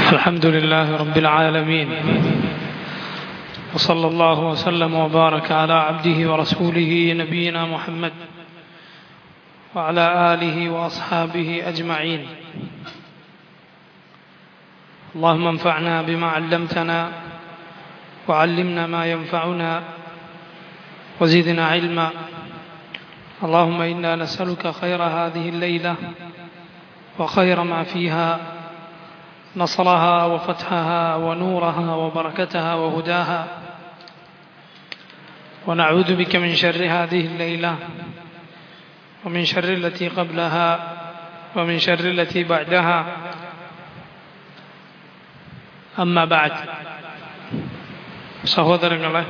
الحمد لله رب العالمين وصلى الله وسلم وبارك على عبده ورسوله نبينا محمد وعلى آله وأصحابه أجمعين اللهم انفعنا بما علمتنا وعلمنا ما ينفعنا وزدنا علما اللهم إنا نسألك خير هذه الليلة وخير ما فيها نصرها وفتحها ونورها وبركتها وهداها ونعوذ بك من شر هذه الليلة ومن شر التي قبلها ومن شر التي بعدها أما بعد സഹോദരങ്ങളെ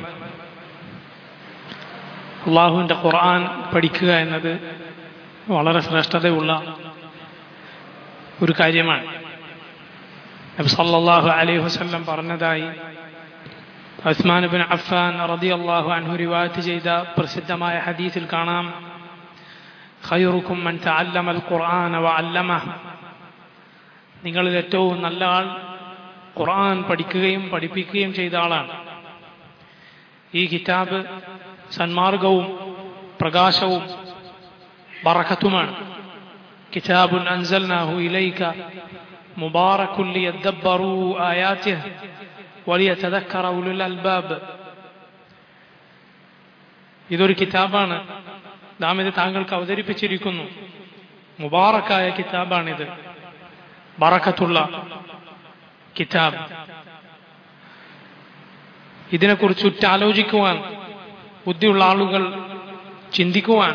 അള്ളാഹുവിൻ്റെ ഖുർആൻ പഠിക്കുക എന്നത് വളരെ ശ്രേഷ്ഠതയുള്ള ഒരു കാര്യമാണ് നബി സല്ലല്ലാഹു അലൈഹി വസല്ലം പറഞ്ഞതായി ഉസ്മാൻ ബിൻ അഫ്ഫാൻ റളിയല്ലാഹു അൻഹു റിവായത്ത് ചെയ്ത പ്രസിദ്ധമായ ഹദീസിൽ കാണാം ഖൈറുക്കും മൻ തഅല്ലമൽ ഖുർആന വഅല്ലമഹ നിങ്ങളിൽ ഏറ്റവും നല്ല ആൾ ഖുർആൻ പഠിക്കുകയും പഠിപ്പിക്കുകയും ചെയ്ത ആളാണ് ഈ കിതാബ് സന്മാർഗവും പ്രകാശവും ബറക്കത്തുമാണ് കിതാബുൻ അൻസൽനാഹു ഇലൈക മുബാറക്കുൻ ലിയദ്ദബ്ബറൂ ആയാതിഹ് വലിയതദക്കറ ഉലുൽ അൽബാബ് ഇതൊരു കിതാബാണ് നാം ഇത് താങ്കൾക്ക് അവതരിപ്പിച്ചിരിക്കുന്നു മുബാറക്കായ കിതാബാണിത് ബറക്കത്തുള്ള കിതാബ് ഇതിനെക്കുറിച്ച് ഉറ്റാലോചിക്കുവാൻ ബുദ്ധിയുള്ള ആളുകൾ ചിന്തിക്കുവാൻ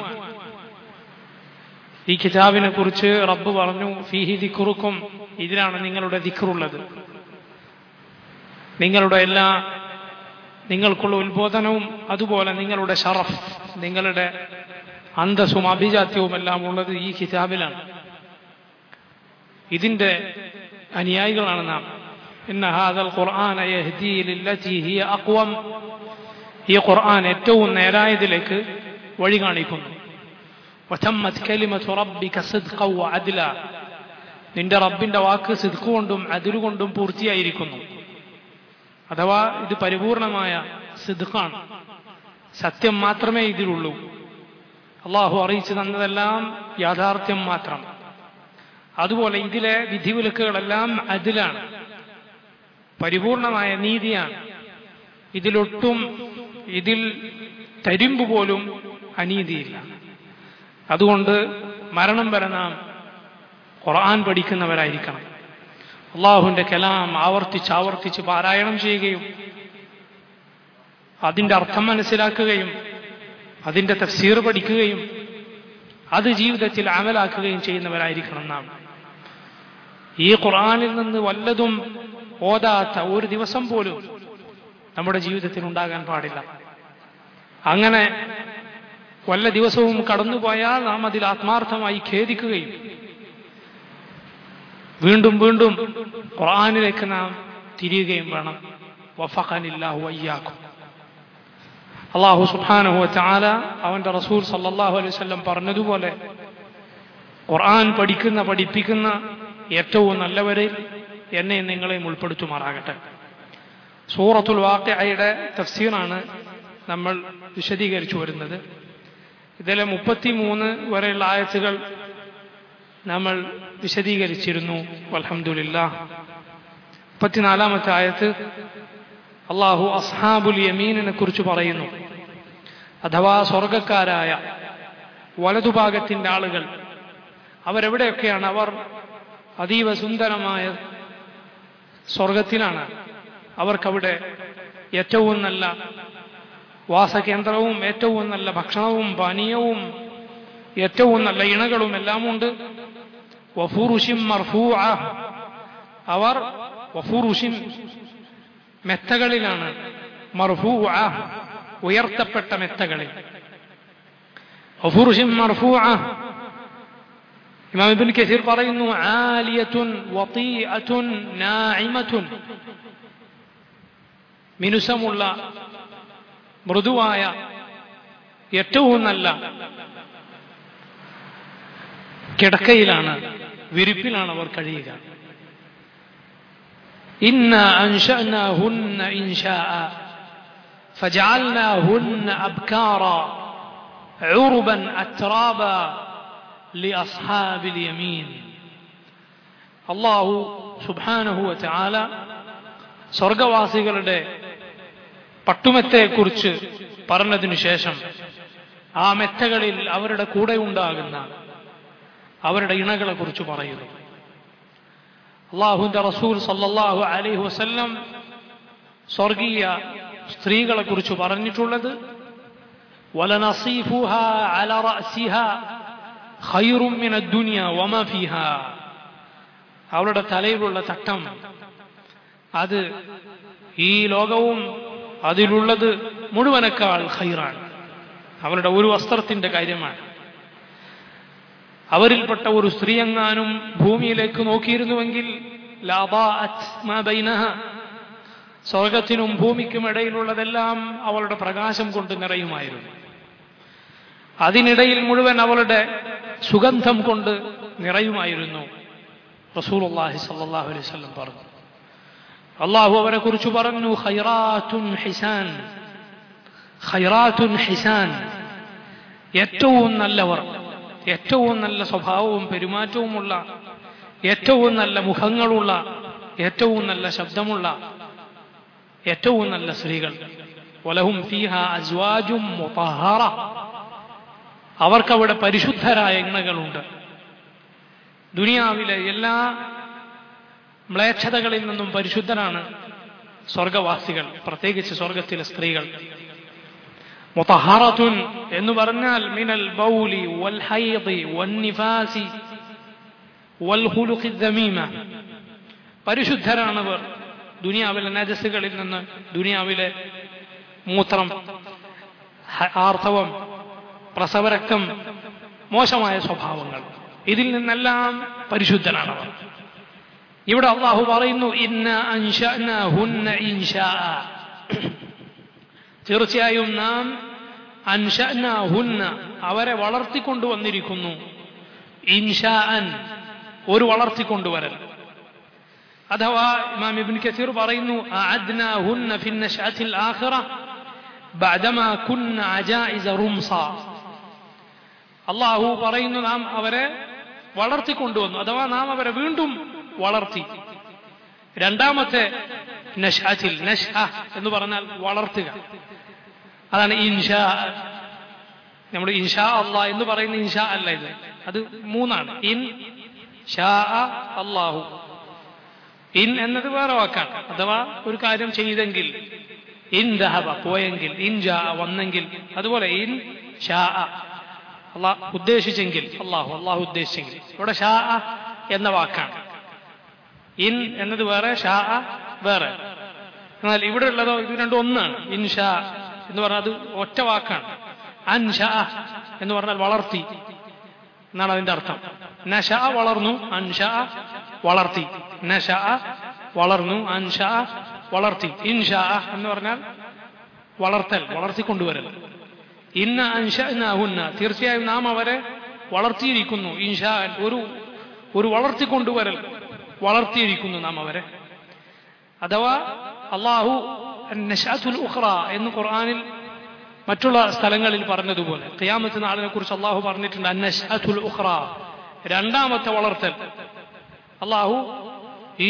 ഈ കിതാബിനെ കുറിച്ച് റബ്ബ് പറഞ്ഞു ഫീഹി ദിക്കുറുക്കും ഇതിലാണ് നിങ്ങളുടെ ദിക്കറുള്ളത് നിങ്ങളുടെ എല്ലാ നിങ്ങൾക്കുള്ള ഉത്ബോധനവും അതുപോലെ നിങ്ങളുടെ ഷറഫ് നിങ്ങളുടെ അന്തസ്സും അഭിജാത്യവും എല്ലാം ഉള്ളത് ഈ കിതാബിലാണ് ഇതിന്റെ അനുയായികളാണ് നാം ഇന്ന ഹാദൽ ഖുർആന യഹ്ദി ലില്ലതി ഹിയ അഖ്വം ഈ ഖുർആൻ ഏറ്റവും നേരായതിലേക്ക് വഴി കാണിക്കുന്നു വതമ്മത് കലിമതു റബ്ബിക സിദ്ഖൻ വഅദ്ല നിന്റെ റബ്ബിന്റെ വാക്ക് സിദ്ഖ് കൊണ്ടും അദിൽ കൊണ്ടും പൂർത്തിയായിരിക്കുന്നു അഥവാ ഇത് പരിപൂർണമായ സിദ്ഖാണ് സത്യം മാത്രമേ ഇതിലുള്ളൂ അള്ളാഹു അറിയിച്ചു തന്നതെല്ലാം യാഥാർത്ഥ്യം മാത്രം അതുപോലെ ഇതിലെ വിധിവിലക്കുകളെല്ലാം അതിലാണ് പരിപൂർണമായ നീതിയാണ് ഇതിലൊട്ടും ഇതിൽ തരിമ്പ് പോലും അനീതിയില്ല അതുകൊണ്ട് മരണം വരെ നാം ഖുർആൻ പഠിക്കുന്നവരായിരിക്കണം അള്ളാഹുവിൻ്റെ കലാം ആവർത്തിച്ച് ആവർത്തിച്ച് പാരായണം ചെയ്യുകയും അതിൻ്റെ അർത്ഥം മനസ്സിലാക്കുകയും അതിൻ്റെ തഫ്സീർ പഠിക്കുകയും അത് ജീവിതത്തിൽ അമലാക്കുകയും ചെയ്യുന്നവരായിരിക്കണം നാം ഈ ഖുർആനിൽ നിന്ന് വല്ലതും ഓതാത്ത ഒരു ദിവസം പോലും നമ്മുടെ ജീവിതത്തിൽ ഉണ്ടാകാൻ പാടില്ല അങ്ങനെ വല്ല ദിവസവും കടന്നുപോയാൽ നാം അതിൽ ആത്മാർത്ഥമായി ഖേദിക്കുകയും വീണ്ടും വീണ്ടും ഖുർആനിലേക്ക് നാം തിരിയുകയും വേണം വഫഖനില്ലാഹു വയ്യാക്കും അള്ളാഹു സുബ്ഹാനഹു വതആല അവന്റെ റസൂൽ സല്ലല്ലാഹു അലൈഹി വസല്ലം പറഞ്ഞതുപോലെ ഖുർആൻ പഠിക്കുന്ന പഠിപ്പിക്കുന്ന ഏറ്റവും നല്ലവരിൽ എന്നെ നിങ്ങളെയും ഉൾപ്പെടുത്തുമാറാകട്ടെ സൂറത്തുൽ വാഖിഅയുടെ തഫ്സീറാണ് നമ്മൾ വിശദീകരിച്ചു വരുന്നത് ഇതിലെ മുപ്പത്തിമൂന്ന് വരെയുള്ള ആയത്തുകൾ നമ്മൾ വിശദീകരിച്ചിരുന്നു അൽഹംദുലില്ലാ മുപ്പത്തിനാലാമത്തെ ആയത്ത് അള്ളാഹു അസ്ഹാബുൽ യമീനിനെ കുറിച്ച് പറയുന്നു അഥവാ സ്വർഗക്കാരായ വലതുഭാഗത്തിൻ്റെ ആളുകൾ അവരെവിടെയൊക്കെയാണ് അവർ അതീവ സുന്ദരമായ സ്വർഗത്തിലാണ് അവർക്കവിടെ ഏറ്റവും നല്ല വാസകേന്ദ്രവും ഏറ്റവും നല്ല ഭക്ഷണവും പാനീയവും ഏറ്റവും നല്ല ഇണകളും എല്ലാം ഉണ്ട് വഫൂറുഷിം മർഫൂ അവർ വഫൂറുഷിം മെത്തകളിലാണ് മർഫൂ ഉയർത്തപ്പെട്ട മെത്തകളിൽ വഫൂറുഷിം മർഫൂ ഇമാം ഇബ്നു കസീർ പറയുന്നു ആലിയത്തുൻ വതീഅത്തുൻ നാഇമത്തുൻ മിനുസമുള്ള മൃദുവായ ഏറ്റവും നല്ല കിടക്കയിലാണ് വിരിപ്പിലാണ് അവർ കഴിയുക إنا أنشأناهن إنشاء فجعلناهن أبكارا عربا أترابا لأصحاب اليمين الله سبحانه وتعالى സ്വർഗവാസികളുടെ പട്ടുമെത്തയെക്കുറിച്ച് പറഞ്ഞതിനു ശേഷം ആ മെത്തകളിൽ അവരുടെ കൂടെ ഉണ്ടാകുന്ന അവരുടെ ഇണകളെ കുറിച്ച് പറയുന്നു അള്ളാഹുന്റെ റസൂൽ സല്ലല്ലാഹു അലൈഹി വസല്ലം സ്വർഗീയ സ്ത്രീകളെ കുറിച്ച് പറഞ്ഞിട്ടുള്ളത് വലനസീഫുഹാ അല റഅസിഹാ ഖൈറും മിന ദുനിയ വമ ഫീഹാ അവളുടെ തലയിലുള്ള തട്ടം അത് ഈ ലോകവും അതിലുള്ളത് മുഴുവനേക്കാൾ ഖൈറാണ് അവരുടെ ഒരു വസ്ത്രത്തിന്റെ കാര്യമാണ് അവരിൽപ്പെട്ട ഒരു സ്ത്രീ എങ്ങാനും ഭൂമിയിലേക്ക് നോക്കിയിരുന്നുവെങ്കിൽ സ്വർഗത്തിനും ഭൂമിക്കും ഇടയിലുള്ളതെല്ലാം അവളുടെ പ്രകാശം കൊണ്ട് നിറയുമായിരുന്നു അതിനിടയിൽ മുഴുവൻ അവളുടെ സുഗന്ധം കൊണ്ട് നിറയുമായിരുന്നു റസൂൽ അള്ളാഹി സല്ലാഹു അലൈഹി സ്വലം പറഞ്ഞു അള്ളാഹു അവരെ കുറിച്ച് പറഞ്ഞു ഖൈറാത്തുൻ ഹിസാൻ ഖൈറാത്തുൻ ഹിസാൻ ഏറ്റവും നല്ലവർ ഏറ്റവും നല്ല സ്വഭാവവും പെരുമാറ്റവുമുള്ള ഏറ്റവും നല്ല മുഖങ്ങളുള്ള ഏറ്റവും നല്ല ശബ്ദമുള്ള ഏറ്റവും നല്ല സ്ത്രീകൾ വലഹും ഫീഹ അസ്വാജും മുതഹറ അവർക്കവിടെ പരിശുദ്ധരായ ഇണകളുണ്ട് ദുനിയാവിലെ എല്ലാ മ്ലേച്ഛതകളിൽ നിന്നും പരിശുദ്ധരാണ് സ്വർഗവാസികൾ പ്രത്യേകിച്ച് സ്വർഗത്തിലെ സ്ത്രീകൾ മുതഹറത്തുൻ എന്ന് പറഞ്ഞാൽ മിനൽ ബൗലി വൽ ഹൈദി വന്നിഫാസി വൽ ഖുലുഖി ദമീമ പരിശുദ്ധരാണവർ ദുനിയാവിലെ നജസ്സുകളിൽ നിന്ന് ദുനിയാവിലെ മൂത്രം ആർത്തവം പ്രസവരക്തം മോശമായ സ്വഭാവങ്ങൾ ഇതിൽ നിന്നെല്ലാം പരിശുദ്ധനാണവർ ഇവിടെ അള്ളാഹു പറയുന്നു ഇന്ന അൻഷന ഹുന്ന ഇൻഷാ തീർച്ചയായും നാം അൻഷന ഹുന്ന അവരെ വളർത്തിക്കൊണ്ടുവന്നിരിക്കുന്നു ഇൻഷാൻ ഒരു വളർത്തിക്കൊണ്ടുവരൽ അഥവാ ഇമാം ഇബ്ൻ കസീർ പറയുന്നു അഅദ്ന ഹുന്ന ഫി നശ്അത്തിൽ ആഖിറ بعدما كنا عجائز رمصا അള്ളാഹു പറയുന്നു നാം അവരെ വളർത്തിക്കൊണ്ടുവന്നു അഥവാ നാം അവരെ വീണ്ടും വളർത്തി രണ്ടാമത്തെ നഷാത്തിൽ നഷ എന്ന് പറഞ്ഞാൽ വളർത്തുക അതാണ് ഇൻഷാ നമ്മൾ ഇൻഷാ അള്ളാ എന്ന് പറയുന്ന ഇൻഷാ അല്ല ഇത് അത് മൂന്നാണ് ഇൻ ഷാ അള്ളാഹു ഇൻ എന്നത് വേറെ വാക്കാണ് അഥവാ ഒരു കാര്യം ചെയ്തെങ്കിൽ ഇൻ ദഹബ പോയെങ്കിൽ ഇൻ ജാ വന്നെങ്കിൽ അതുപോലെ ഇൻ ഷാ അള്ളാഹ് ഉദ്ദേശിച്ചെങ്കിൽ അള്ളാഹു അള്ളാഹു ഉദ്ദേശിച്ചെങ്കിൽ ഇവിടെ ഷാ എന്ന വാക്കാണ് ഇൻ എന്നത് വേറെ ഷാ വേറെ എന്നാൽ ഇവിടെ ഉള്ളതോ ഇത് രണ്ടും ഒന്നാണ് ഇൻ ഷാ എന്ന് പറഞ്ഞാൽ അത് ഒറ്റ വാക്കാണ് അൻ ഷാ എന്ന് പറഞ്ഞാൽ വളർത്തി എന്നാണ് അതിന്റെ അർത്ഥം നഷ വളർന്നു അൻഷ വളർത്തി നഷ വളർന്നു അൻഷ വളർത്തി ഇൻഷ എന്ന് പറഞ്ഞാൽ വളർത്തൽ വളർത്തിക്കൊണ്ടുവരൽ ഇന്ന അൻഷഹുന്ന തീർച്ചയായും നാം അവരെ വളർത്തിയിരിക്കുന്നു ഇൻഷാ ഒരു ഒരു വളർത്തിക്കൊണ്ടുവരൽ വളർത്തിയിരിക്കുന്നു നാം അവരെ അഥവാ അള്ളാഹു നഷാത്തുൽ ഉഖ്റ എന്ന് ഖുർആനിൽ മറ്റുള്ള സ്ഥലങ്ങളിൽ പറഞ്ഞതുപോലെ ഖിയാമത്ത് നാളിനെ കുറിച്ച് അള്ളാഹു പറഞ്ഞിട്ടുണ്ട് അന്നഷാത്തുൽ ഉഖ്റ രണ്ടാമത്തെ വളർത്തൽ അള്ളാഹു ഈ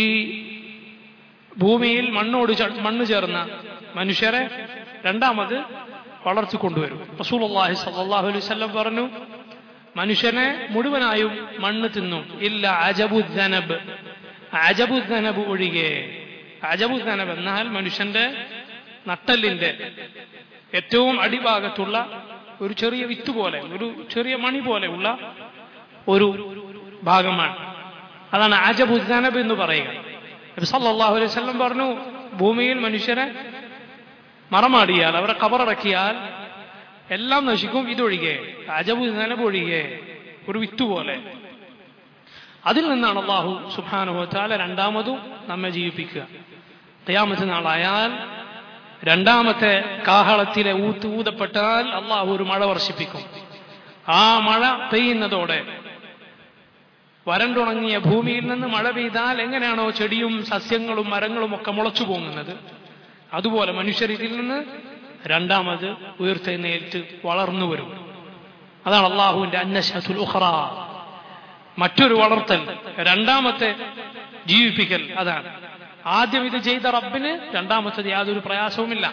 ഭൂമിയിൽ മണ്ണോട് മണ്ണ് ചേർന്ന മനുഷ്യരെ രണ്ടാമത് വളർത്തിക്കൊണ്ടുവരും റസൂൽ അള്ളാഹി സല്ലാഹു അലൈഹി സ്വല്ലം പറഞ്ഞു മനുഷ്യനെ മുഴുവനായും മണ്ണ് തിന്നും ഇല്ല അജബുദ്ദനബ് അജബുദ്ദനബ് ഒഴികെ അജബുദ്ദനബ് എന്നാൽ മനുഷ്യന്റെ നട്ടലിന്റെ ഏറ്റവും അടിഭാഗത്തുള്ള ഒരു ചെറിയ വിത്ത് പോലെ ഒരു ചെറിയ മണി പോലെ ഉള്ള ഒരു ഭാഗമാണ് അതാണ് അജബുദ്ദനബ് എന്ന് പറയുക നബി സല്ലല്ലാഹു അലൈഹി വസല്ലം പറഞ്ഞു ഭൂമിയിൽ മനുഷ്യരെ മറമാടിയാൽ അവരെ കബറടക്കിയാൽ എല്ലാം നശിക്കും ഇതൊഴികെ അജബു നനപൊഴികെ ഒരു വിത്ത് പോലെ അതിൽ നിന്നാണ് അള്ളാഹു സുബാനുഭവത്താല രണ്ടാമതും നമ്മെ ജീവിപ്പിക്കുക തയ്യാമത്ത് നാളായാൽ രണ്ടാമത്തെ കാഹളത്തിലെ ഊത്ത് ഊതപ്പെട്ടാൽ അള്ളാഹു ഒരു മഴ വർഷിപ്പിക്കും ആ മഴ പെയ്യുന്നതോടെ വരണ്ടുണങ്ങിയ ഭൂമിയിൽ നിന്ന് മഴ പെയ്താൽ എങ്ങനെയാണോ ചെടിയും സസ്യങ്ങളും മരങ്ങളും ഒക്കെ മുളച്ചു പോകുന്നത് അതുപോലെ മനുഷ്യർ ഇതിൽ നിന്ന് രണ്ടാമത് ഉയർത്തെഴുന്നേറ്റ് വളർന്നു വരും അതാണ് അള്ളാഹുവിന്റെ അന്നശത്തുൽ ഉഖറ മറ്റൊരു വളർത്തൽ രണ്ടാമത്തെ ജീവിപ്പിക്കൽ അതാണ് ആദ്യം ഇത് ചെയ്ത റബ്ബിന് രണ്ടാമത്തത് യാതൊരു പ്രയാസവുമില്ല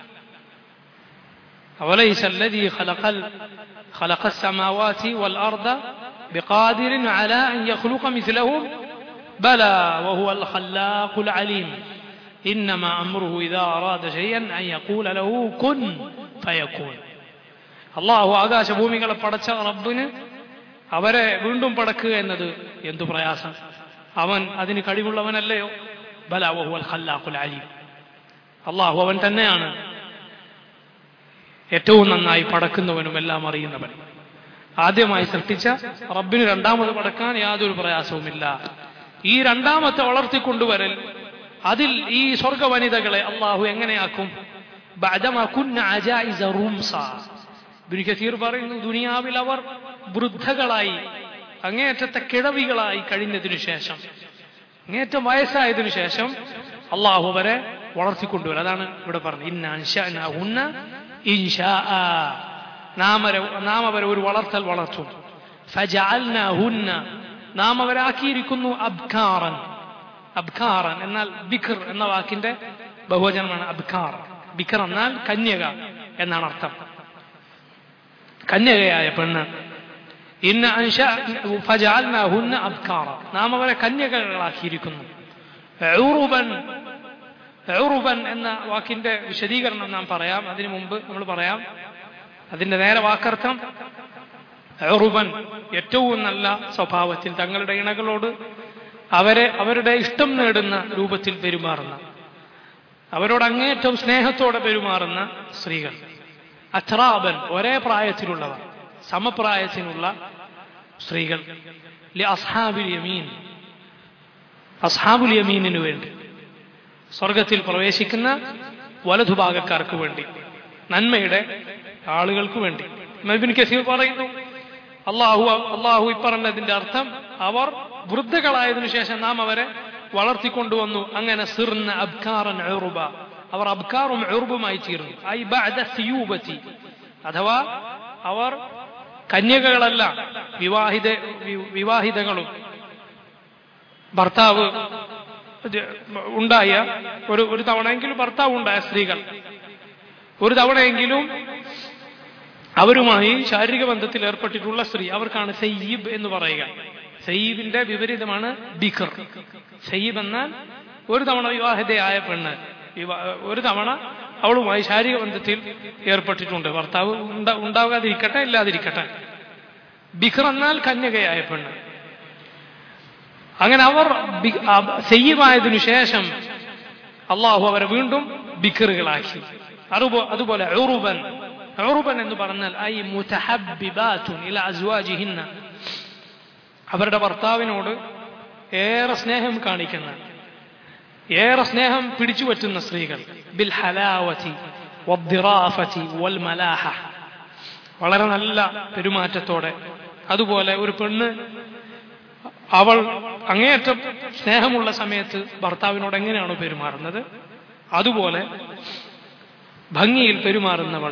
أوليس الذي خلق ال... خلق السماوات والأرض بقادر على أن يخلق مثلهم بلى وهو الخلاق العليم إنما أمره إذا أراد شيئا أن يقول له كن فيكون അള്ളാഹു ആകാശഭൂമികളെ പടച്ച റബ്ബിന് അവരെ വീണ്ടും പടക്കുക എന്നത് എന്തു പ്രയാസം അവൻ അതിന് കഴിവുള്ളവനല്ലയോ ബലാവഹു അൽ ഖല്ലാഖുൽ അലീം അള്ളാഹു അവൻ തന്നെയാണ് ഏറ്റവും നന്നായി പടക്കുന്നവനും എല്ലാം അറിയുന്നവൻ ആദ്യമായി സൃഷ്ടിച്ച റബ്ബിന് രണ്ടാമത് പടക്കാൻ യാതൊരു പ്രയാസവുമില്ല ഈ രണ്ടാമത്തെ വളർത്തിക്കൊണ്ടുവരൽ അതിൽ ഈ സ്വർഗ വനിതകളെ അള്ളാഹു എങ്ങനെയാക്കും കസീർ പറയുന്നു ദുനിയാവിൽ അവർ വൃദ്ധകളായി അങ്ങേയറ്റത്തെ കിഴവികളായി കഴിഞ്ഞതിനു ശേഷം അങ്ങേറ്റം വയസ്സായതിനു ശേഷം അള്ളാഹു അവരെ വളർത്തിക്കൊണ്ടുവരും അതാണ് ഇവിടെ പറഞ്ഞത് ഇന്ന ഇൻഷാ നാം നാം അവരെ ഒരു വളർത്തൽ വളർത്തും ഫജഅൽനാഹുന്ന നാം അവരാക്കിയിരിക്കുന്നു അബ്കാറൻ അബ്കാറൻ എന്നാൽ ബിഖർ എന്ന വാക്കിന്റെ ബഹുവചനമാണ് അബ്കാർ ബിഖർ എന്നാൽ കന്യക എന്നാണ് അർത്ഥം കന്യകയായ പെണ്ണ് ഇന്ന അൻഷ ഫജഅൽനാഹുന്ന അബ്കാറ നാം അവരെ കന്യകകളാക്കിയിരിക്കുന്നു ഉറുബൻ ഉറുബൻ എന്ന വാക്കിന്റെ വിശദീകരണം നാം പറയാം അതിനു മുമ്പ് നമ്മൾ പറയാം അതിന്റെ നേരെ വാക്കർത്ഥം ഉറുബൻ ഏറ്റവും നല്ല സ്വഭാവത്തിൽ തങ്ങളുടെ ഇണകളോട് അവരെ അവരുടെ ഇഷ്ടം നേടുന്ന രൂപത്തിൽ പെരുമാറുന്ന അവരോട് അങ്ങേറ്റം സ്നേഹത്തോടെ പെരുമാറുന്ന സ്ത്രീകൾ അച്രാബൻ ഒരേ പ്രായത്തിലുള്ളവർ സമപ്രായത്തിനുള്ള സ്ത്രീകൾ അസ്ഹാബുൽ യമീൻ അസ്ഹാബുൽ യമീനിനു വേണ്ടി സ്വർഗത്തിൽ പ്രവേശിക്കുന്ന വലതുഭാഗക്കാർക്ക് വേണ്ടി നന്മയുടെ ആളുകൾക്ക് വേണ്ടി മബിൻ കസീർ പറയുന്നു അള്ളാഹു അള്ളാഹു ഇപ്പറഞ്ഞതിന്റെ അർത്ഥം അവർ വൃദ്ധകളായതിനു ശേഷം നാം അവരെ വളർത്തിക്കൊണ്ടുവന്നു അങ്ങനെ സിർന്ന അബ്കാറൻ ഉറുബ അവർ അബ്കാറും ഉറുബുമായി തീർന്നു ഐ ബഅദ സിയൂബത്തി അഥവാ അവർ കന്യകകളല്ല വിവാഹിത വിവാഹിതകളും ഭർത്താവ് ഉണ്ടായ ഒരു ഒരു തവണയെങ്കിലും ഭർത്താവ് ഉണ്ടായ സ്ത്രീകൾ ഒരു തവണയെങ്കിലും അവരുമായി ശാരീരിക ബന്ധത്തിൽ ഏർപ്പെട്ടിട്ടുള്ള സ്ത്രീ അവർക്കാണ് സയ്യീബ് എന്ന് പറയുക സയ്യീബിന്റെ വിപരീതമാണ് ബിഖർ സയ്യീബ് എന്നാൽ ഒരു തവണ വിവാഹിതയായ പെണ്ണ് ഒരു തവണ അവളുമായി ശാരീരിക ബന്ധത്തിൽ ഏർപ്പെട്ടിട്ടുണ്ട് ഭർത്താവ് ഉണ്ടാകാതിരിക്കട്ടെ ഇല്ലാതിരിക്കട്ടെ ബിഖർ എന്നാൽ കന്യകയായ പെണ്ണ് അങ്ങനെ അവർ സെയ്യമായതിനു ശേഷം അള്ളാഹു അവരെ വീണ്ടും ബിക്കറുകളാക്കി അതുപോലെ ഉറുബൻ ഉറുബൻ എന്ന് പറഞ്ഞാൽ ഐ മുതഹബിബാത്തുൻ ഇല അസ്വാജിഹിന്ന അവരുടെ ഭർത്താവിനോട് ഏറെ സ്നേഹം കാണിക്കുന്ന ഏറെ സ്നേഹം പിടിച്ചു പറ്റുന്ന സ്ത്രീകൾ ബിൽ ഹലാവതി വദ്ദിറാഫതി വൽ മലാഹ വളരെ നല്ല പെരുമാറ്റത്തോടെ അതുപോലെ ഒരു പെണ്ണ് അവൾ അങ്ങേയറ്റം സ്നേഹമുള്ള സമയത്ത് ഭർത്താവിനോട് എങ്ങനെയാണോ പെരുമാറുന്നത് അതുപോലെ ഭംഗിയിൽ പെരുമാറുന്നവൾ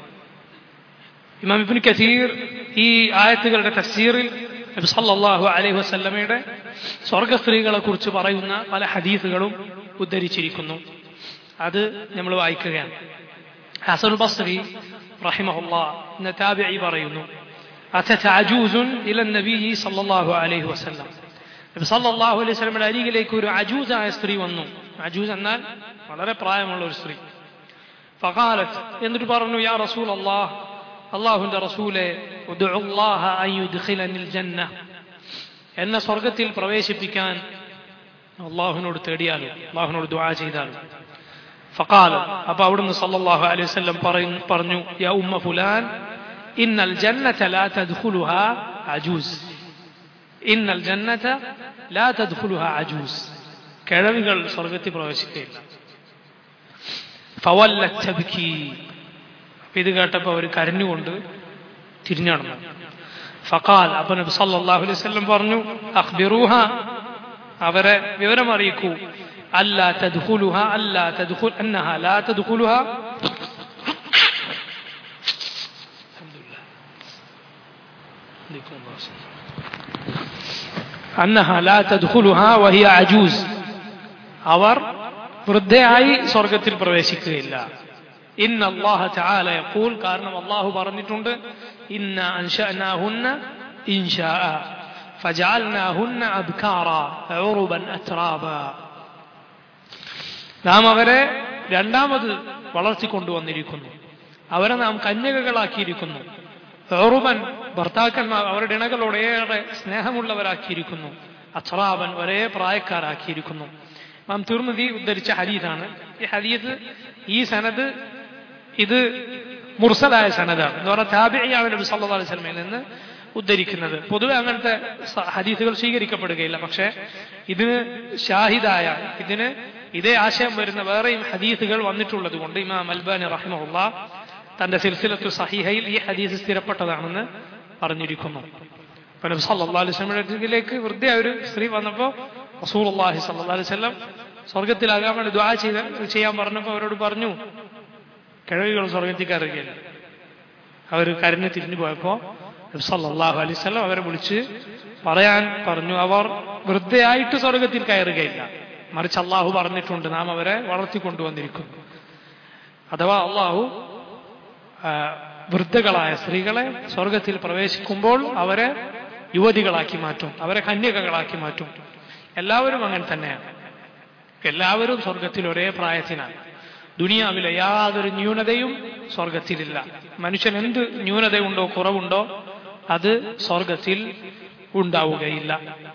ഇമാം ഇബ്നു കസീർ ഈ ആയത്തുകളുടെ തഫ്സീറിൽ നബി സല്ലല്ലാഹു അലൈഹി വസല്ലമയുടെ സ്വർഗ സ്ത്രീകളെ കുറിച്ച് പറയുന്ന പല ഹദീസുകളും ഉദ്ധരിച്ചിരിക്കുന്നു അത് നമ്മൾ വായിക്കുകയാണ് ഹസൻ ബസ്രി റഹിമഹുല്ലാ എന്ന താബിഈ പറയുന്നു أتت عجوز إلى النبي صلى الله عليه وسلم നബി സല്ലല്ലാഹു അലൈഹി വസല്ലമയുടെ അരികിലേക്ക് ഒരു അജൂസായ സ്ത്രീ വന്നു അജൂസ് എന്നാൽ വളരെ പ്രായമുള്ള ഒരു സ്ത്രീ ഫഖാലത്ത് എന്നിട്ട് പറഞ്ഞു യാ റസൂൽ അല്ലാഹ് അള്ളാഹുവിന്റെ റസൂലെ ഉദ്ഉല്ലാഹ അൻ യുദ്ഖിലനിൽ ജന്ന എന്നെ സ്വർഗത്തിൽ പ്രവേശിപ്പിക്കാൻ അള്ളാഹുവിനോട് തേടിയാലും അള്ളാഹുവിനോട് ദുആ ചെയ്താലും ഫഖാല അപ്പൊ അവിടുന്ന് സല്ലല്ലാഹു അലൈഹി വസല്ലം പറഞ്ഞു യാ ഉമ്മ ഫുലാൻ ഇന്നൽ ജന്നത ലാ തദ്ഖുലുഹാ അജൂസ് ഇന്നൽ ജന്നത ലാ തദ്ഖുലുഹാ അജൂസ് കിഴവികൾ സ്വർഗത്തിൽ പ്രവേശിക്കുകയില്ല ഫവല്ലി ഇത് കേട്ടപ്പോൾ അവർ കരഞ്ഞുകൊണ്ട് തിരിഞ്ഞടന്നു ഫഖാൽ അപ്പൊ നബി സല്ലല്ലാഹു അലൈഹി വസല്ലം പറഞ്ഞു അഖ്ബിറൂഹ അവരെ വിവരം അറിയിക്കൂ അല്ലാ തദ്ഖുലുഹ അല്ലാ തദ്ഖുൽ അന്നഹ ലാ തദ്ഖുലുഹ أنها لا تدخلها وهي عجوز അവർ വൃദ്ധയായി സ്വർഗത്തിൽ പ്രവേശിക്കുകയില്ല ഇന്ന അള്ളാഹ ചാല യഖൂൽ കാരണം അള്ളാഹു പറഞ്ഞിട്ടുണ്ട് ഇന്ന അൻഷഅനാഹുന്ന ഇൻഷാ ഫജഅൽനാഹുന്ന അബ്കാറ ഉറുബൻ അത്രാബ നാം അവരെ രണ്ടാമത് വളർത്തിക്കൊണ്ടുവന്നിരിക്കുന്നു അവരെ നാം കന്യകകളാക്കിയിരിക്കുന്നു ഉറുബൻ ഭർത്താക്കന്മാർ അവരുടെ ഇണകളോട് ഏറെ സ്നേഹമുള്ളവരാക്കിയിരിക്കുന്നു അച്രാബൻ ഒരേ പ്രായക്കാരാക്കിയിരിക്കുന്നു നാം തിർമതി ഉദ്ധരിച്ച ഹദീദാണ് ഈ ഹദീദ് ഈ സനത് ഇത് മുർസലായ സനതാണ് എന്ന് പറഞ്ഞാൽ താബിയാണ് നബി സല്ലല്ലാഹു അലൈഹി വസല്ലമയിൽ നിന്ന് ഉദ്ധരിക്കുന്നത് പൊതുവെ അങ്ങനത്തെ ഹദീസുകൾ സ്വീകരിക്കപ്പെടുകയില്ല പക്ഷേ ഇതിന് ഷാഹിദായ ഇതിന് ഇതേ ആശയം വരുന്ന വേറെയും ഹദീസുകൾ വന്നിട്ടുള്ളത് കൊണ്ട് ഇമാം അൽബാനി റഹിമുള്ള തന്റെ സിൽസിലത്തു സഹിഹയിൽ ഈ ഹദീസ് സ്ഥിരപ്പെട്ടതാണെന്ന് പറഞ്ഞിരിക്കുന്നു അപ്പൊ നബി സല്ലല്ലാഹു അലൈഹി വസല്ലമയുടെ അടുക്കിലേക്ക് വെറുതെ ഒരു സ്ത്രീ വന്നപ്പോൾ റസൂലുള്ളാഹി സല്ലല്ലാഹു അലൈഹി വസല്ലം സ്വർഗത്തിലാകാൻ വേണ്ടി ദുആ ചെയ്ത ചെയ്യാൻ പറഞ്ഞപ്പോൾ അവരോട് പറഞ്ഞു കിഴവികൾ സ്വർഗത്തിൽ കയറുകയില്ല അവർ കരഞ്ഞ് തിരിഞ്ഞു പോയപ്പോൾ നബി സല്ലല്ലാഹു അലൈഹി വസല്ലം അവരെ വിളിച്ച് പറയാൻ പറഞ്ഞു അവർ വൃദ്ധയായിട്ട് സ്വർഗത്തിൽ കയറുകയില്ല മറിച്ച് അള്ളാഹു പറഞ്ഞിട്ടുണ്ട് നാം അവരെ വളർത്തിക്കൊണ്ടുവന്നിരിക്കുന്നു അഥവാ അള്ളാഹു വൃദ്ധകളായ സ്ത്രീകളെ സ്വർഗത്തിൽ പ്രവേശിക്കുമ്പോൾ അവരെ യുവതികളാക്കി മാറ്റും അവരെ കന്യകകളാക്കി മാറ്റും എല്ലാവരും അങ്ങനെ തന്നെയാണ് എല്ലാവരും സ്വർഗത്തിൽ ഒരേ പ്രായത്തിനാണ് ദുനിയാവിലെ യാതൊരു ന്യൂനതയും സ്വർഗത്തിലില്ല മനുഷ്യൻ എന്ത് ന്യൂനതയുണ്ടോ കുറവുണ്ടോ അത് സ്വർഗത്തിൽ ഉണ്ടാവുകയില്ല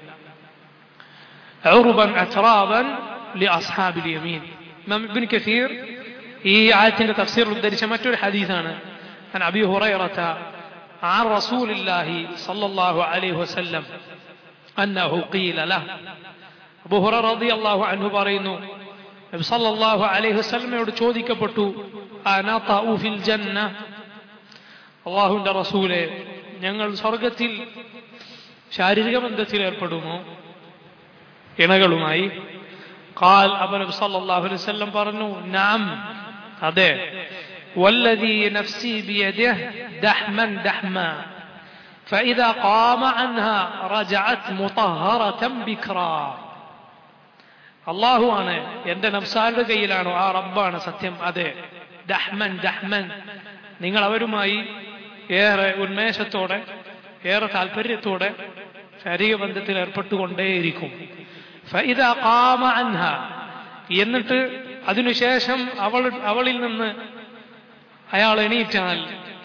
عربا أترابا لأصحاب اليمين إمام ابن كثير ഈ ആയത്തിന്റെ തഫ്സീർ ഉദ്ധരിച്ച മറ്റൊരു ഹദീസാണ് عن أبي هريرة عن رسول الله صلى الله عليه وسلم أنه قيل له അബു ഹുറ റളിയല്ലാഹു അൻഹു പറയുന്നു നബി സല്ലല്ലാഹു അലൈഹി വസല്ലമയോട് ചോദിക്കപ്പെട്ടു അനതഉ ഫിൽ ജന്ന അള്ളാഹുവിന്റെ റസൂലെ ഞങ്ങൾ സ്വർഗത്തിൽ ശാരീരിക ബന്ധത്തിൽ ഏർപ്പെടുമോ ഇണകളുമായി قال അബു നബി സല്ലല്ലാഹു അലൈഹി വസല്ലം പറഞ്ഞു നാം അതെ والذي نفسي بيده دحما دحما فإذا قام عنها رجعت مطهرة بكرا അള്ളാഹു ആണ് എന്റെ നബ്സാരുടെ കയ്യിലാണോ ആ റബ്ബാണ് സത്യം അതെ ദഹ്മൻ ദഹ്മൻ നിങ്ങൾ അവരുമായി ഏറെ ഉന്മേഷത്തോടെ ഏറെ താല്പര്യത്തോടെ ശാരീരിക ബന്ധത്തിൽ ഏർപ്പെട്ടുകൊണ്ടേയിരിക്കും അൻഹ എന്നിട്ട് അതിനുശേഷം അവൾ അവളിൽ നിന്ന് അയാൾ എണീറ്റാൽ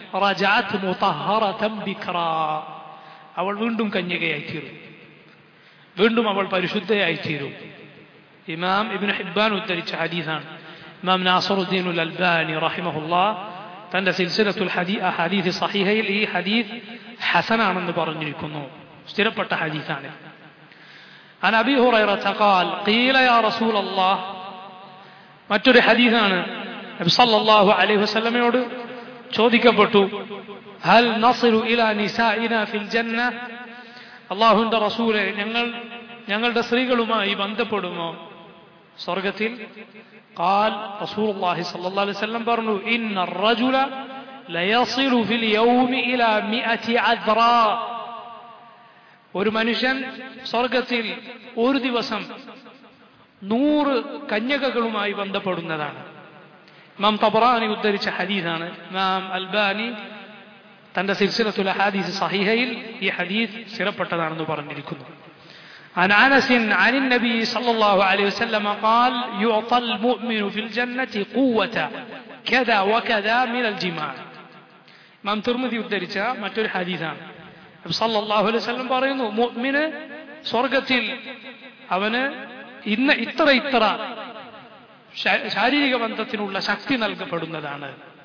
അവൾ വീണ്ടും കന്യകയായി തീരും വീണ്ടും അവൾ പരിശുദ്ധയായി തീരും ഇമാം ഇബിൻ ഹിബാൻ ഉദ്ധരിച്ച ഹദീസാണ് ഇമാം നാസറുദ്ദീൻ ഉൽ അൽബാനി റഹിമഹുല്ല തന്റെ സിൽസിലത്തുൽ ഹദീ ഹദീസ് സഹിഹയിൽ ഈ ഹദീസ് ഹസനാണെന്ന് പറഞ്ഞിരിക്കുന്നു സ്ഥിരപ്പെട്ട ഹദീസാണ് عن أبي هريرة قال قيل يا رسول الله മറ്റൊരു ഹദീസാണ് നബി സല്ലല്ലാഹു അലൈഹി വസല്ലമയോട് ചോദിക്കപ്പെട്ടു ഹൽ നസിറു ഇലാ നിസാഇന ഫിൽ ജന്ന അള്ളാഹുവിന്റെ റസൂലെ ഞങ്ങൾ ഞങ്ങളുടെ സ്ത്രീകളുമായി ബന്ധപ്പെടുമോ സ്വർഗത്തിൽ قال رسول الله صلى الله عليه وسلم പറഞ്ഞു إن الرجل ليصل في اليوم إلى مئة عذراء ഒരു മനുഷ്യൻ സ്വർഗത്തിൽ ഒരു ദിവസം നൂറ് കന്യകകളുമായി ബന്ധപ്പെടുന്നതാണ് ഇമാം തബറാനി ഉദ്ധരിച്ച ഹദീസാണ് ഇമാം അൽബാനി തന്റെ സിൽസിലത്തുൽ ഹദീസ് സഹിഹയിൽ ഈ ഹദീസ് സ്ഥിരപ്പെട്ടതാണെന്ന് പറഞ്ഞിരിക്കുന്നു عن انس عن النبي صلى الله عليه وسلم قال يعطى المؤمن في الجنه قوه كذا وكذا من الجماع ഇമാം തിർമിതി ഉദ്ധരിച്ച മറ്റൊരു ഹദീസാണ് സല്ലല്ലാഹു അലൈഹി വസല്ലം പറയുന്നു മുഅ്മിന് സ്വർഗത്തിൽ അവന് ഇന്ന് ഇത്ര ഇത്ര ശാരീരിക ബന്ധത്തിനുള്ള ശക്തി നൽകപ്പെടുന്നതാണ്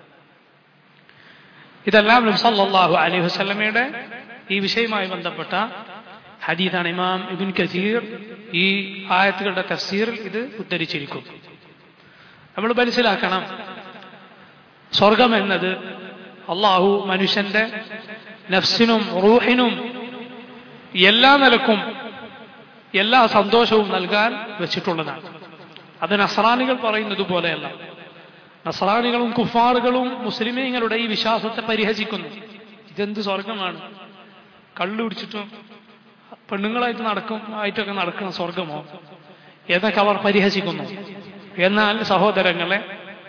ഇതെല്ലാം നബി സല്ലല്ലാഹു അലൈഹി വസല്ലമയുടെ ഈ വിഷയവുമായി ബന്ധപ്പെട്ട ഹദീദാണ് ഇമാം ഇബിൻ കസീർ ഈ ആയത്തുകളുടെ തഫ്സീറിൽ ഇത് ഉദ്ധരിച്ചിരിക്കും നമ്മൾ മനസ്സിലാക്കണം സ്വർഗം എന്നത് അള്ളാഹു മനുഷ്യന്റെ നഫ്സിനും റൂഹിനും എല്ലാ നിലക്കും എല്ലാ സന്തോഷവും നൽകാൻ വെച്ചിട്ടുള്ളതാണ് അത് നസ്രാനികൾ പറയുന്നത് പോലെയല്ല നസ്രാനികളും കുഫാറുകളും മുസ്ലിമീങ്ങളുടെ ഈ വിശ്വാസത്തെ പരിഹസിക്കുന്നു ഇതെന്ത് സ്വർഗമാണ് കള്ളു കുടിച്ചിട്ടും പെണ്ണുങ്ങളായിട്ട് നടക്കും ആയിട്ടൊക്കെ നടക്കുന്ന സ്വർഗമോ എന്നൊക്കെ അവർ പരിഹസിക്കുന്നു എന്നാൽ സഹോദരങ്ങളെ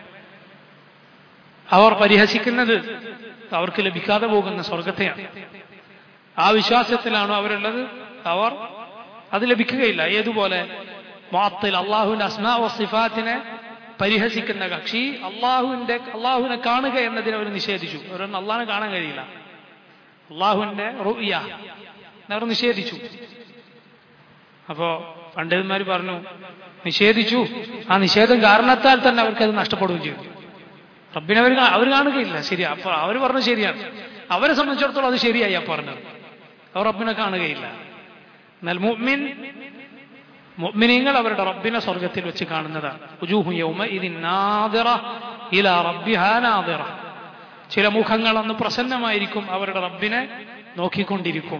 അവർ പരിഹസിക്കുന്നത് അവർക്ക് ലഭിക്കാതെ പോകുന്ന സ്വർഗത്തെയാണ് ആ വിശ്വാസത്തിലാണോ അവരുള്ളത് അവർ അത് ലഭിക്കുകയില്ല ഏതുപോലെ മാത്തിൽ അള്ളാഹുവിന്റെ അസ്മാ വസിഫാത്തിനെ പരിഹസിക്കുന്ന കക്ഷി അള്ളാഹുവിന്റെ അള്ളാഹുവിനെ കാണുക എന്നതിനെ അവർ നിഷേധിച്ചു അവരൊന്നും അള്ളാഹിനെ കാണാൻ കഴിയില്ല അള്ളാഹുവിന്റെ റുയ അവർ നിഷേധിച്ചു അപ്പോ പണ്ഡിതന്മാർ പറഞ്ഞു നിഷേധിച്ചു ആ നിഷേധം കാരണത്താൽ തന്നെ അവർക്കത് നഷ്ടപ്പെടുകയും ചെയ്തു റബ്ബിനെ അവർ അവർ കാണുകയില്ല ശരിയാ അപ്പൊ അവർ പറഞ്ഞു ശരിയാണ് അവരെ സംബന്ധിച്ചിടത്തോളം അത് ശരിയായി ആ പറഞ്ഞത് അവർ റബ്ബിനെ കാണുകയില്ല എന്നാൽ മുഅ്മിൻ മുഅ്മിനീങ്ങൾ അവരുടെ റബ്ബിനെ സ്വർഗത്തിൽ വെച്ച് കാണുന്നതാണ് ഉജൂഹു യൗമ ഇതിൻ നാദിറ ഇലാ റബ്ബിഹാ നാദിറ ചില മുഖങ്ങൾ അന്ന് പ്രസന്നമായിരിക്കും അവരുടെ റബ്ബിനെ നോക്കിക്കൊണ്ടിരിക്കും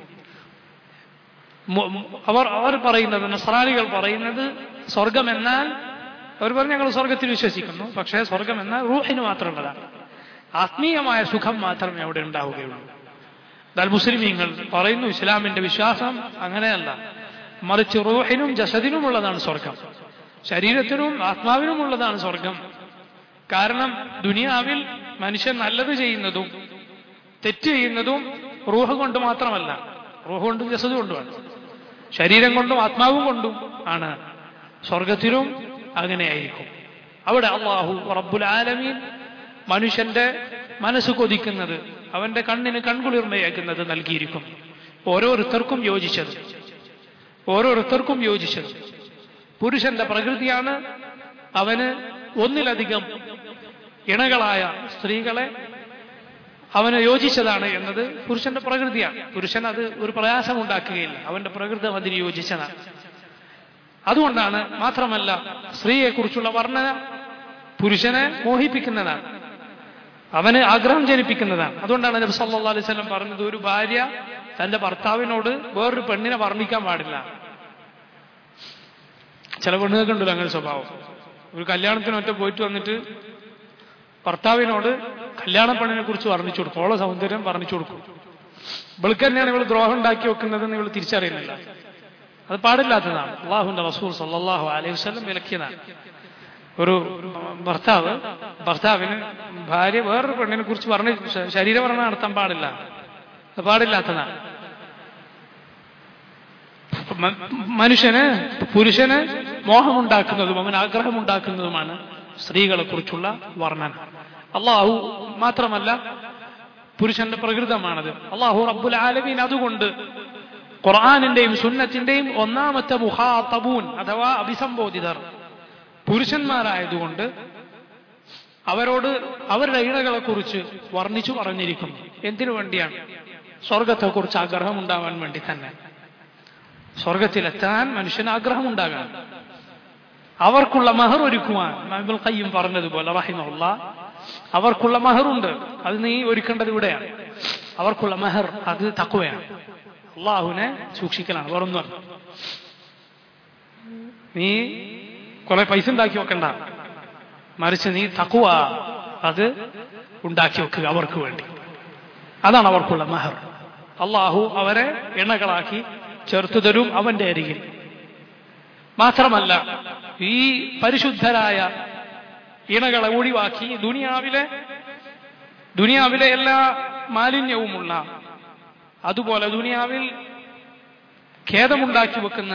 അവർ അവർ പറയുന്നത് നസ്രാനികൾ പറയുന്നത് സ്വർഗം എന്നാൽ അവർ പറഞ്ഞു ഞങ്ങൾ സ്വർഗത്തിൽ വിശ്വസിക്കുന്നു പക്ഷേ സ്വർഗം എന്നാൽ റൂഹിന് മാത്രമുള്ളതാണ് ആത്മീയമായ സുഖം മാത്രമേ അവിടെ ഉണ്ടാവുകയുള്ളൂ എന്നാൽ മുസ്ലിമീങ്ങൾ പറയുന്നു ഇസ്ലാമിന്റെ വിശ്വാസം അങ്ങനെയല്ല മറിച്ച് റൂഹിനും ജസദിനും ഉള്ളതാണ് സ്വർഗം ശരീരത്തിനും ആത്മാവിനും ഉള്ളതാണ് സ്വർഗം കാരണം ദുനിയാവിൽ മനുഷ്യൻ നല്ലത് ചെയ്യുന്നതും തെറ്റ് ചെയ്യുന്നതും റൂഹ് കൊണ്ട് മാത്രമല്ല റൂഹ് കൊണ്ടും ജസദ് കൊണ്ടുമാണ് ശരീരം കൊണ്ടും ആത്മാവും കൊണ്ടും ആണ് സ്വർഗത്തിലും അങ്ങനെയായിരിക്കും അവിടെ അള്ളാഹു റബ്ബുൽ ആലമീൻ മനുഷ്യന്റെ മനസ്സ് കൊതിക്കുന്നത് അവന്റെ കണ്ണിന് കൺകുളിർമയാക്കുന്നത് നൽകിയിരിക്കും ഓരോരുത്തർക്കും യോജിച്ചത് ഓരോരുത്തർക്കും യോജിച്ചത് പുരുഷന്റെ പ്രകൃതിയാണ് അവന് ഒന്നിലധികം ഇണകളായ സ്ത്രീകളെ അവന് യോജിച്ചതാണ് എന്നത് പുരുഷന്റെ പ്രകൃതിയാണ് പുരുഷൻ അത് ഒരു പ്രയാസം ഉണ്ടാക്കുകയില്ല അവന്റെ പ്രകൃതി അതിന് യോജിച്ചതാണ് അതുകൊണ്ടാണ് മാത്രമല്ല സ്ത്രീയെക്കുറിച്ചുള്ള വർണ്ണന പുരുഷനെ മോഹിപ്പിക്കുന്നതാണ് അവന് ആഗ്രഹം ജനിപ്പിക്കുന്നതാണ് അതുകൊണ്ടാണ് നബി സല്ലല്ലാഹു അലൈഹി വസല്ലം പറഞ്ഞത് ഒരു ഭാര്യ തന്റെ ഭർത്താവിനോട് വേറൊരു പെണ്ണിനെ വർണ്ണിക്കാൻ പാടില്ല ചില പെണ്ണുങ്ങൾക്കുണ്ടല്ലോ അങ്ങനെ സ്വഭാവം ഒരു കല്യാണത്തിന് ഒറ്റ പോയിട്ട് വന്നിട്ട് ഭർത്താവിനോട് കല്യാണ പെണ്ണിനെ കുറിച്ച് വർണ്ണിച്ചു കൊടുക്കും ഓളെ സൗന്ദര്യം വർണ്ണിച്ചു കൊടുക്കും ഇവൾക്ക് തന്നെയാണ് ഇവൾ ദ്രോഹം ഉണ്ടാക്കി വെക്കുന്നതെന്ന് ഇവൾ തിരിച്ചറിയുന്നില്ല അത് പാടില്ലാത്തതാണ് അള്ളാഹുന്റെ റസൂൽ സല്ലാഹു അലൈഹി വസ്ലം വിലക്കിയതാണ് ഒരു ഭർത്താവ് ഭർത്താവിന് ഭാര്യ വേറൊരു പെണ്ണിനെ കുറിച്ച് പറഞ്ഞ് ശരീരവർണ്ണ നടത്താൻ പാടില്ല അത് പാടില്ലാത്തതാണ് മനുഷ്യന് പുരുഷന് മോഹമുണ്ടാക്കുന്നതും അവന് ആഗ്രഹമുണ്ടാക്കുന്നതുമാണ് സ്ത്രീകളെ കുറിച്ചുള്ള വർണ്ണന അള്ളാഹു മാത്രമല്ല പുരുഷന്റെ പ്രകൃതമാണത് അള്ളാഹു റബ്ബുൽ ആലമീൻ അതുകൊണ്ട് ഖുർആാനിന്റെയും സുന്നത്തിന്റെയും ഒന്നാമത്തെ മുഹാത്തബൂൻ അഥവാ അഭിസംബോധിതർ പുരുഷന്മാരായതുകൊണ്ട് അവരോട് അവരുടെ ഇണകളെ കുറിച്ച് വർണ്ണിച്ചു പറഞ്ഞിരിക്കുന്നു എന്തിനു വേണ്ടിയാണ് സ്വർഗത്തെക്കുറിച്ച് ആഗ്രഹം ഉണ്ടാവാൻ വേണ്ടി തന്നെ സ്വർഗത്തിലെത്താൻ മനുഷ്യന് ആഗ്രഹമുണ്ടാകാൻ അവർക്കുള്ള മഹർ ഒരുക്കുവാൻ മഹബുൽ കയ്യും പറഞ്ഞതുപോലെ റഹിമുള്ള അവർക്കുള്ള മഹറുണ്ട് അത് നീ ഒരുക്കേണ്ടത് ഇവിടെയാണ് അവർക്കുള്ള മഹർ അത് തക്കുവയാണ് അള്ളാഹുവിനെ സൂക്ഷിക്കലാണ് വേറൊന്നും നീ കുറെ പൈസ ഉണ്ടാക്കി വെക്കണ്ട മറിച്ച് നീ തക്കുവ അത് ഉണ്ടാക്കി വെക്കുക അവർക്ക് വേണ്ടി അതാണ് അവർക്കുള്ള മഹർ അള്ളാഹു അവരെ എണ്ണകളാക്കി ചേർത്തു തരും അവന്റെ അരികിൽ മാത്രമല്ല ഈ പരിശുദ്ധരായ ഇണകളെ ഒഴിവാക്കി ദുനിയാവിലെ ദുനിയാവിലെ എല്ലാ മാലിന്യവുമുള്ള അതുപോലെ ദുനിയാവിൽ ഖേദമുണ്ടാക്കി വെക്കുന്ന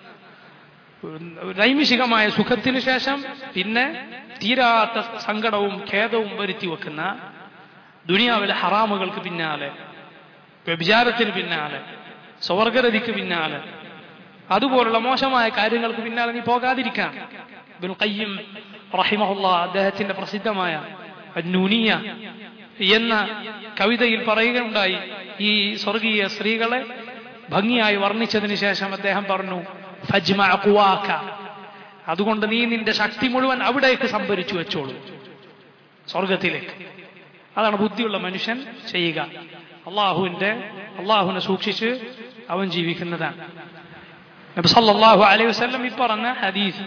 നൈമിഷികമായ സുഖത്തിന് ശേഷം പിന്നെ തീരാത്ത സങ്കടവും ഖേദവും വരുത്തി വെക്കുന്ന ദുനിയാവിലെ ഹറാമുകൾക്ക് പിന്നാലെ വ്യഭിചാരത്തിന് പിന്നാലെ സ്വർഗരതിക്ക് പിന്നാലെ അതുപോലുള്ള മോശമായ കാര്യങ്ങൾക്ക് പിന്നാലെ നീ പോകാതിരിക്കാൻ ഇബ്നുൽ ഖയ്യിം റഹിമഹുല്ല അദ്ദേഹത്തിന്റെ പ്രസിദ്ധമായ നൂനിയ എന്ന കവിതയിൽ പറയുകയുണ്ടായി ഈ സ്വർഗീയ സ്ത്രീകളെ ഭംഗിയായി വർണ്ണിച്ചതിന് ശേഷം അദ്ദേഹം പറഞ്ഞു ഫജ്മ ഖുവാക അതുകൊണ്ട് നീ നിന്റെ ശക്തി മുഴുവൻ അവിടേക്ക് സംഭരിച്ചു വെച്ചോളൂ സ്വർഗത്തിലേക്ക് അതാണ് ബുദ്ധിയുള്ള മനുഷ്യൻ ചെയ്യുക അള്ളാഹുവിന്റെ അള്ളാഹുവിനെ സൂക്ഷിച്ച് അവൻ ജീവിക്കുന്നതാണ് നബി സല്ലല്ലാഹു അലൈഹി വസല്ലം ഈ പറഞ്ഞ ഹദീസ്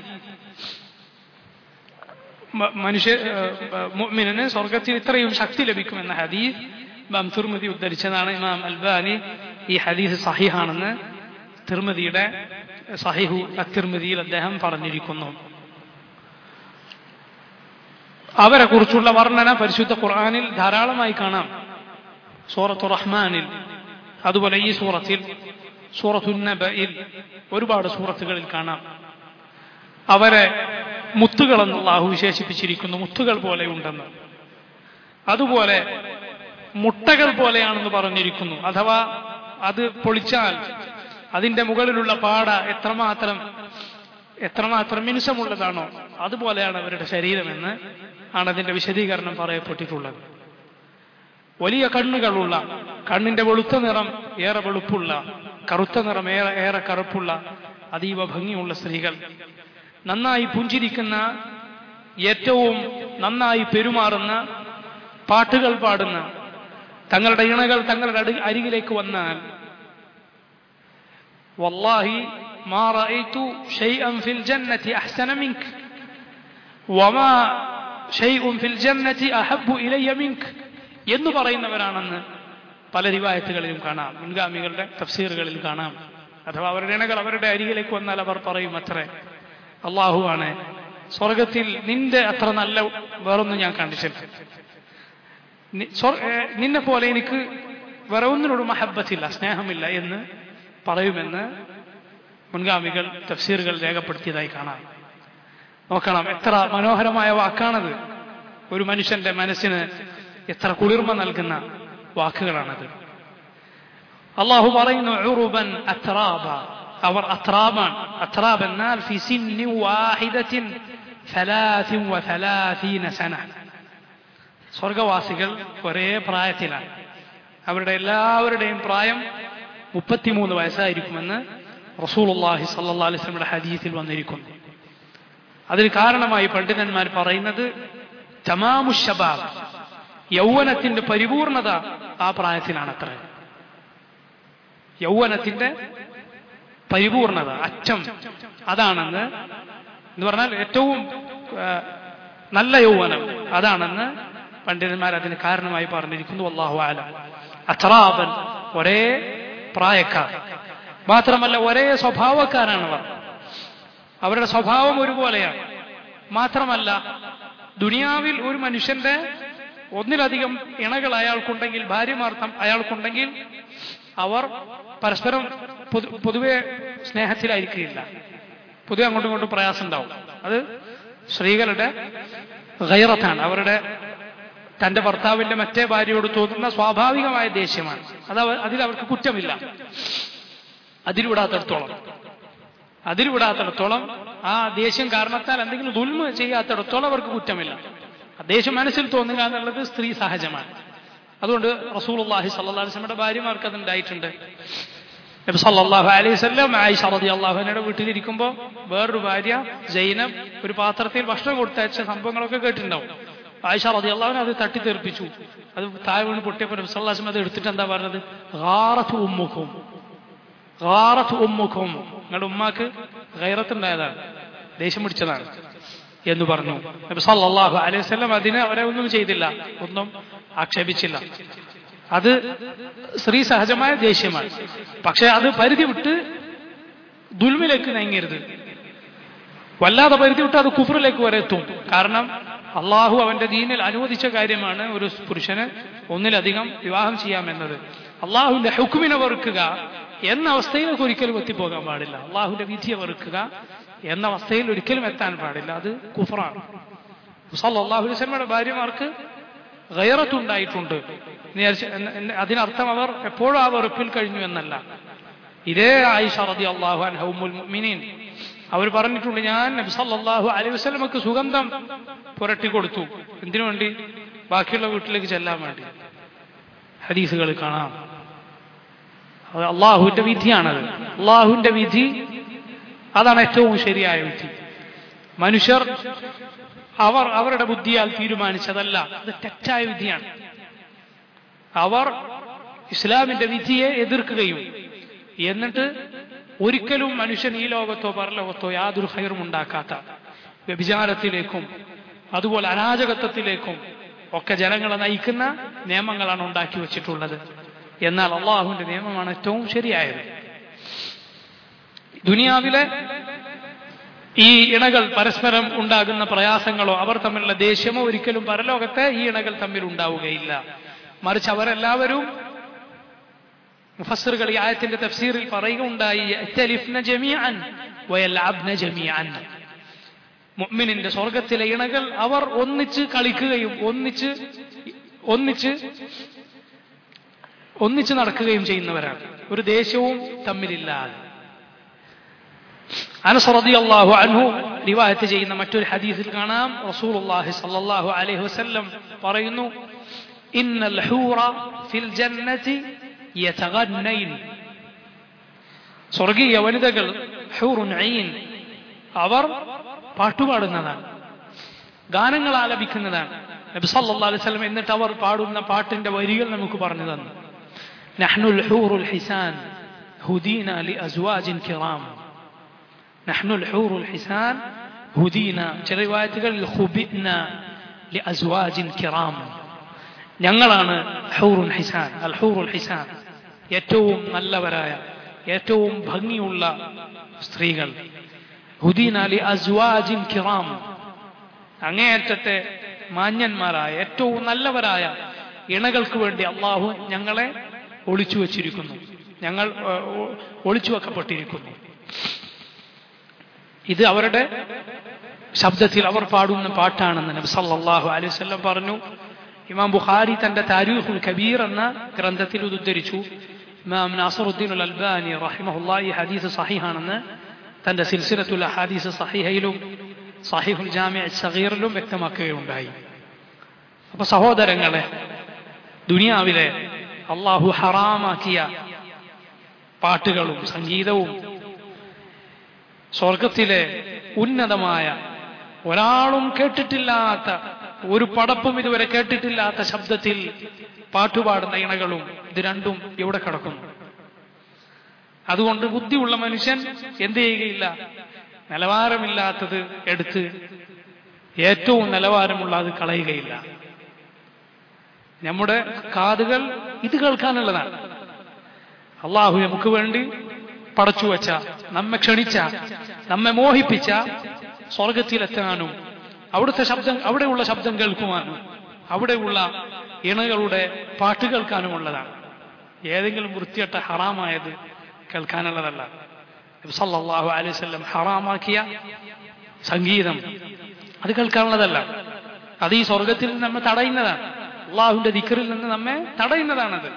മ- മനുഷ്യ ഏഹ്, മുഅ്മിനിന് സ്വർഗത്തിൽ ഇത്രയും ശക്തി ലഭിക്കുമെന്ന ഹദീസ് ഇമാം തിർമതി ഉദ്ധരിച്ചതാണ് ഇമാം അൽബാനി ഈ ഹദീസ് സഹിഹാണെന്ന് തിർമതിയുടെ സഹിഹു അത്തിർമതിയിൽ അദ്ദേഹം പറഞ്ഞിരിക്കുന്നു അവരെ കുറിച്ചുള്ള വർണ്ണന പരിശുദ്ധ ഖുർആനിൽ ധാരാളമായി കാണാം സൂറത്തു റഹ്മാനിൽ അതുപോലെ ഈ സൂറത്തിൽ സൂറത്തുന്നബയിൽ ഒരുപാട് സൂറത്തുകളിൽ കാണാം അവരെ മുത്തുകളെന്ന് അള്ളാഹു വിശേഷിപ്പിച്ചിരിക്കുന്നു മുത്തുകൾ പോലെയുണ്ടെന്ന് അതുപോലെ മുട്ടകൾ പോലെയാണെന്ന് പറഞ്ഞിരിക്കുന്നു അഥവാ അത് പൊളിച്ചാൽ അതിന്റെ മുകളിലുള്ള പാട എത്രമാത്രം എത്രമാത്രം മിനുസമുള്ളതാണോ അതുപോലെയാണ് അവരുടെ ശരീരമെന്ന് ആണ് അതിന്റെ വിശദീകരണം പറയപ്പെട്ടിട്ടുള്ളത് വലിയ കണ്ണുകളുള്ള കണ്ണിന്റെ വെളുത്ത നിറം ഏറെ വെളുപ്പുള്ള കറുത്ത നിറം ഏറെ ഏറെ കറുപ്പുള്ള അതീവ ഭംഗിയുള്ള സ്ത്രീകൾ നന്നായി പുഞ്ചിരിക്കുന്ന ഏറ്റവും നന്നായി പെരുമാറുന്ന പാട്ടുകൾ പാടുന്ന തങ്ങളുടെ ഇണകൾ തങ്ങളുടെ അടി- അരികിലേക്ക് വന്നാൽ വല്ലാഹി മാ റഅയ്തു ഷൈഅൻ ഫിൽ ജന്നതി അഹ്സന മിൻക് വമാ ഷൈഉൻ ഫിൽ ജന്നതി അഹബ്ബു ഇലയ്യ മിൻക് എന്ന് പറയുന്നവരാണെന്ന് പല റിവായത്തുകളിലും കാണാം മുൻഗാമികളുടെ തഫ്സീറുകളിൽ കാണാം അഥവാ അവരുടെ ഇണകൾ അവരുടെ അരികിലേക്ക് വന്നാൽ അവർ പറയും അത്രേ അള്ളാഹുവാണ് സ്വർഗത്തിൽ നിന്റെ അത്ര നല്ല വേറൊന്നും ഞാൻ കണ്ടിട്ടില്ല നി- സ്വർ- ഏ, നിന്നെ പോലെ എനിക്ക് വേറെ ഒന്നിനോട് മഹബത്തില്ല സ്നേഹമില്ല എന്ന് പറയുമെന്ന് മുൻഗാമികൾ തഫ്സീറുകൾ രേഖപ്പെടുത്തിയതായി കാണാം നോക്കണം എത്ര മനോഹരമായ വാക്കാണത് ഒരു മനുഷ്യന്റെ മനസ്സിന് എത്ര കുളിർമ നൽകുന്ന വാക്കുകളാണത് അള്ളാഹു പറയുന്നു ഉറുബൻ അത്രാബ അവർ അത്രാബാണ് അത്രാബ് എന്നാൽ ഫി സിന്നി വാഹിദത്തിൻ ثلاث وثلاثين سنة സ്വർഗവാസികൾ ഒരേ പ്രായത്തിലാണ് അവരുടെ എല്ലാവരുടെയും പ്രായം മുപ്പത്തിമൂന്ന് വയസ്സായിരിക്കുമെന്ന് റസൂലുള്ളാഹി സല്ലല്ലാഹു അലൈഹി വസല്ലമയുടെ ഹദീസിൽ വന്നിരിക്കുന്നു അതിന് കാരണമായി പണ്ഡിതന്മാർ പറയുന്നത് തമാമു ശബാബ് യൗവനത്തിന്റെ പരിപൂർണത ആ പ്രായത്തിലാണ് അത്ര യൗവനത്തിന്റെ പരിപൂർണത അറ്റം അതാണെന്ന് എന്ന് പറഞ്ഞാൽ ഏറ്റവും ആ, നല്ല യൗവനം അതാണെന്ന് പണ്ഡിതന്മാർ അതിന് കാരണമായി പറഞ്ഞിരിക്കുന്നു അള്ളാഹു ആല അത്രാബൻ ഒരേ പ്രായക്കാർ മാത്രമല്ല ഒരേ സ്വഭാവക്കാരാണവർ അവരുടെ സ്വഭാവം ഒരുപോലെയാണ് മാത്രമല്ല ദുനിയാവിൽ ഒരു മനുഷ്യന്റെ ഒന്നിലധികം ഇണകൾ അയാൾക്കുണ്ടെങ്കിൽ ഭാര്യമാർ തം- അയാൾക്കുണ്ടെങ്കിൽ അവർ പരസ്പരം പൊതു- പൊതുവെ സ്നേഹത്തിലായിരിക്കില്ല പൊതുവെ അങ്ങോട്ടും ഇങ്ങോട്ടും പ്രയാസം ഉണ്ടാവും അത് സ്ത്രീകളുടെ ഗൈറത്താണ് അവരുടെ തന്റെ ഭർത്താവിന്റെ മറ്റേ ഭാര്യയോട് തോന്നുന്ന സ്വാഭാവികമായ ദേഷ്യമാണ് അത് അവ- അതിൽ അവർക്ക് കുറ്റമില്ല അതിൽവിടാത്തിടത്തോളം അതിൽവിടാത്തിടത്തോളം ആ ദേഷ്യം കാരണത്താൽ എന്തെങ്കിലും ദുൽമ ചെയ്യാത്തിടത്തോളം അവർക്ക് കുറ്റമില്ല ആ ദേഷ്യം മനസ്സിൽ തോന്നുക എന്നുള്ളത് സ്ത്രീ സഹജമാണ് അതുകൊണ്ട് റസൂലുള്ളാഹി സ്വല്ലല്ലാഹു അലൈഹി വസല്ലമയുടെ ഭാര്യമാർക്ക് അത് ഉണ്ടായിട്ടുണ്ട് നബി സല്ലല്ലാഹു അലൈഹി വസല്ലം ആയിഷ റളിയല്ലാഹു അൻഹയുടെ വീട്ടിലിരിക്കുമ്പോൾ വേറൊരു ഭാര്യ സൈനബ് ഒരു പാത്രത്തിൽ ഭക്ഷണം കൊടുത്തയച്ച സംഭവങ്ങളൊക്കെ കേട്ടിട്ടുണ്ടാവും ആയിഷ റളിയല്ലാഹു അൻഹ അത് തട്ടിത്തെറിപ്പിച്ചു അത് താഴെ വീണ് പൊട്ടിയപ്പോൾ നബി സല്ലല്ലാഹു അലൈഹി വസല്ലം അത് എടുത്തിട്ട് എന്താ പറഞ്ഞത് ഗാറത്ത് ഉമ്മുക്കും ഗാറത്ത് ഉമ്മുക്കും നിങ്ങളുടെ ഉമ്മാക്ക് ഗൈറത്തുണ്ടായതാണ് ദേഷ്യം പിടിച്ചതാണ് എന്ന് പറഞ്ഞു നബി സല്ലല്ലാഹു അലൈഹി വസല്ലം അതിനെ അവരെ ഒന്നും ചെയ്തില്ല ഒന്നും ആക്ഷേപിച്ചില്ല അത് സ്ത്രീ സഹജമായ ദേഷ്യമാണ് പക്ഷെ അത് പരിധി വിട്ട് ദുൽമിലേക്ക് നീങ്ങരുത് വല്ലാതെ പരിധി വിട്ട് അത് കുഫറിലേക്ക് വരെ എത്തും കാരണം അള്ളാഹു അവന്റെ ദീനിൽ അനുവദിച്ച കാര്യമാണ് ഒരു പുരുഷന് ഒന്നിലധികം വിവാഹം ചെയ്യാമെന്നത് അള്ളാഹുവിന്റെ ഹുക്കുമിനെ വെറുക്കുക എന്ന അവസ്ഥയിലേക്ക് ഒരിക്കലും എത്തിപ്പോകാൻ പാടില്ല അള്ളാഹുവിന്റെ വിധിയെ വെറുക്കുക എന്ന അവസ്ഥയിൽ ഒരിക്കലും എത്താൻ പാടില്ല അത് കുഫറാണ് അള്ളാഹു വസല്ലമയുടെ ഭാര്യമാർക്ക് ഗൈറത്തുണ്ടായിട്ടുണ്ട് എന്ന് വിചാരിച്ച് എന്ന- എന്ന- അതിനർത്ഥം അവർ എപ്പോഴും ആ വെറുപ്പിൽ കഴിഞ്ഞു എന്നല്ല ഇതേ ആയിഷ റതി അള്ളാഹു അൻഹുൽ മുഅ്മിനീൻ അവർ പറഞ്ഞിട്ടുണ്ട് ഞാൻ നബി സല്ലല്ലാഹു അലൈഹി വസല്ലമക്ക് സുഗന്ധം പുരട്ടി കൊടുത്തു എന്തിനു വേണ്ടി ബാക്കിയുള്ള വീട്ടിലേക്ക് ചെല്ലാൻ വേണ്ടി ഹദീസുകൾ കാണാം അത് അള്ളാഹുവിന്റെ വിധിയാണത് അള്ളാഹുവിന്റെ വിധി അതാണ് ഏറ്റവും ശരിയായ വിധി മനുഷ്യർ അവർ അവരുടെ ബുദ്ധിയാൽ തീരുമാനിച്ചതല്ല അത് തെറ്റായ വിധിയാണ് അവർ ഇസ്ലാമിന്റെ വിധിയെ എതിർക്കുകയും എന്നിട്ട് ഒരിക്കലും മനുഷ്യൻ ഈ ലോകത്തോ പരലോകത്തോ യാതൊരു ഹൈറും ഉണ്ടാക്കാത്ത വ്യഭിചാരത്തിലേക്കും അതുപോലെ അരാജകത്വത്തിലേക്കും ഒക്കെ ജനങ്ങളെ നയിക്കുന്ന നിയമങ്ങളാണ് ഉണ്ടാക്കി വച്ചിട്ടുള്ളത് എന്നാൽ അള്ളാഹുവിന്റെ നിയമമാണ് ഏറ്റവും ശരിയായത് ദുനിയാവിലെ ഈ ഇണകൾ പരസ്പരം ഉണ്ടാകുന്ന പ്രയാസങ്ങളോ അവർ തമ്മിലുള്ള ദേഷ്യമോ ഒരിക്കലും പരലോകത്തെ ഈ ഇണകൾ തമ്മിൽ ഉണ്ടാവുകയില്ല മറിച്ച് അവരെല്ലാവരും മുഫസ്സറുകൾ ഈ ആയത്തിന്റെ തഫ്സീറിൽ പറയുകയുണ്ടായി യഅ്തലിഫ്ന ജമീഅൻ വയൽഅബ്ന ജമീഅൻ മുഅ്മിനിന്റെ സ്വർഗത്തിലെ ഇണകൾ അവർ ഒന്നിച്ച് കളിക്കുകയും ഒന്നിച്ച് ഒന്നിച്ച് ഒന്നിച്ച് നടക്കുകയും ചെയ്യുന്നവരാണ് ഒരു ദേശവും തമ്മിലില്ലാതെ അനസ് റളിയല്ലാഹു അൻഹു റിവായത്ത് ചെയ്യുന്ന മറ്റൊരു ഹദീസിൽ കാണാം റസൂലുള്ളാഹി സ്വല്ലല്ലാഹു അലൈഹി വസല്ലം പറയുന്നു ഇന്നൽ ഹൂറ ഫിൽ ജന്നതി യതഗന്നൈൻ സ്വർഗീയ വനിതകൾ ഹൂറുൻ ഐൻ അവർ പാട്ടുപാടുന്നതാണ് ഗാനങ്ങൾ ആലപിക്കുന്നതാണ് നബി സല്ലല്ലാഹു അലൈഹി വസല്ലം എന്നിട്ട് അവർ പാടുന്ന പാട്ടിന്റെ വരികൾ നമുക്ക് പറഞ്ഞു തന്നു നഹ്നുൽ ഹൂറുൽ ഹിസാൻ ഹുദീന ലി അസ്വാജിൻ കിറാം نحن الحور الحسان هدينا ചില റിവായത്തുകളിൽ ഖുബിന لأزواج كرام ഞങ്ങളാണ് ഹൂറുൽ ഹിസാൻ അൽ ഹൂറുൽ ഹിസാൻ ഏറ്റവും നല്ലവരായ ഏറ്റവും ഭംഗിയുള്ള സ്ത്രീകൾ ഹുദീന ലി അസ്വാജിൻ കിറാം അങ്ങേയറ്റത്തെ മാന്യന്മാരായ ഏറ്റവും നല്ലവരായ ഇണകൾക്ക് വേണ്ടി അള്ളാഹു ഞങ്ങളെ ഒളിച്ചു വച്ചിരിക്കുന്നു ഞങ്ങൾ ഒളിച്ചു വെക്കപ്പെട്ടിരിക്കുന്നു ഇത് അവരുടെ ശബ്ദത്തിൽ അവർ പാടുന്ന പാട്ടാണെന്ന് നബി സല്ലല്ലാഹു അലൈഹി വസല്ലം പറഞ്ഞു ഇമാം ബുഖാരി തന്റെ താരീഖുൽ കബീർ എന്ന ഗ്രന്ഥത്തിൽ ഇത് ഉദ്ധരിച്ചു ഇമാം നാസറുദ്ദീൻ അൽ അൽബാനി റഹിമഹുല്ലാ ഈ ഹദീസ് സഹിഹാണെന്ന് തന്റെ സിൽസിലത്തുൽ ഹദീസ് സഹിഹയിലും സഹിഹുൽ ജാമിഅ സഗീറിലും വ്യക്തമാക്കുകയുണ്ടായി അപ്പൊ സഹോദരങ്ങളെ ദുനിയാവിലെ അള്ളാഹു ഹറാമാക്കിയ പാട്ടുകളും സംഗീതവും സ്വർഗത്തിലെ ഉന്നതമായ ഒരാളും കേട്ടിട്ടില്ലാത്ത ഒരു പടപ്പും ഇതുവരെ കേട്ടിട്ടില്ലാത്ത ശബ്ദത്തിൽ പാട്ടുപാടുന്ന ഇണകളും ഇത് രണ്ടും ഇവിടെ കിടക്കുന്നു അതുകൊണ്ട് ബുദ്ധിയുള്ള മനുഷ്യൻ എന്ത് ചെയ്യുകയില്ല നിലവാരമില്ലാത്തത് എടുത്ത് ഏറ്റവും നിലവാരമുള്ള അത് കളയുകയില്ല നമ്മുടെ കാതുകൾ ഇത് കേൾക്കാനുള്ളതാണ് അള്ളാഹു നമുക്ക് വേണ്ടി പടച്ചു വച്ച നമ്മെ ക്ഷണിച്ച നമ്മെ മോഹിപ്പിച്ച സ്വർഗത്തിലെത്താനും അവിടുത്തെ ശബ്ദം അവിടെയുള്ള ശബ്ദം കേൾക്കുവാനും അവിടെയുള്ള ഇണകളുടെ പാട്ട് കേൾക്കാനുമുള്ളതാണ് ഏതെങ്കിലും വൃത്തിയട്ട ഹറാമായത് കേൾക്കാനുള്ളതല്ല സല്ലല്ലാഹു അലൈഹി വസല്ലം ഹറാമാക്കിയ സംഗീതം അത് കേൾക്കാനുള്ളതല്ല അത് ഈ സ്വർഗത്തിൽ നിന്ന് നമ്മെ തടയുന്നതാണ് അള്ളാഹുവിന്റെ ദിക്കറിൽ നിന്ന് നമ്മെ തടയുന്നതാണത്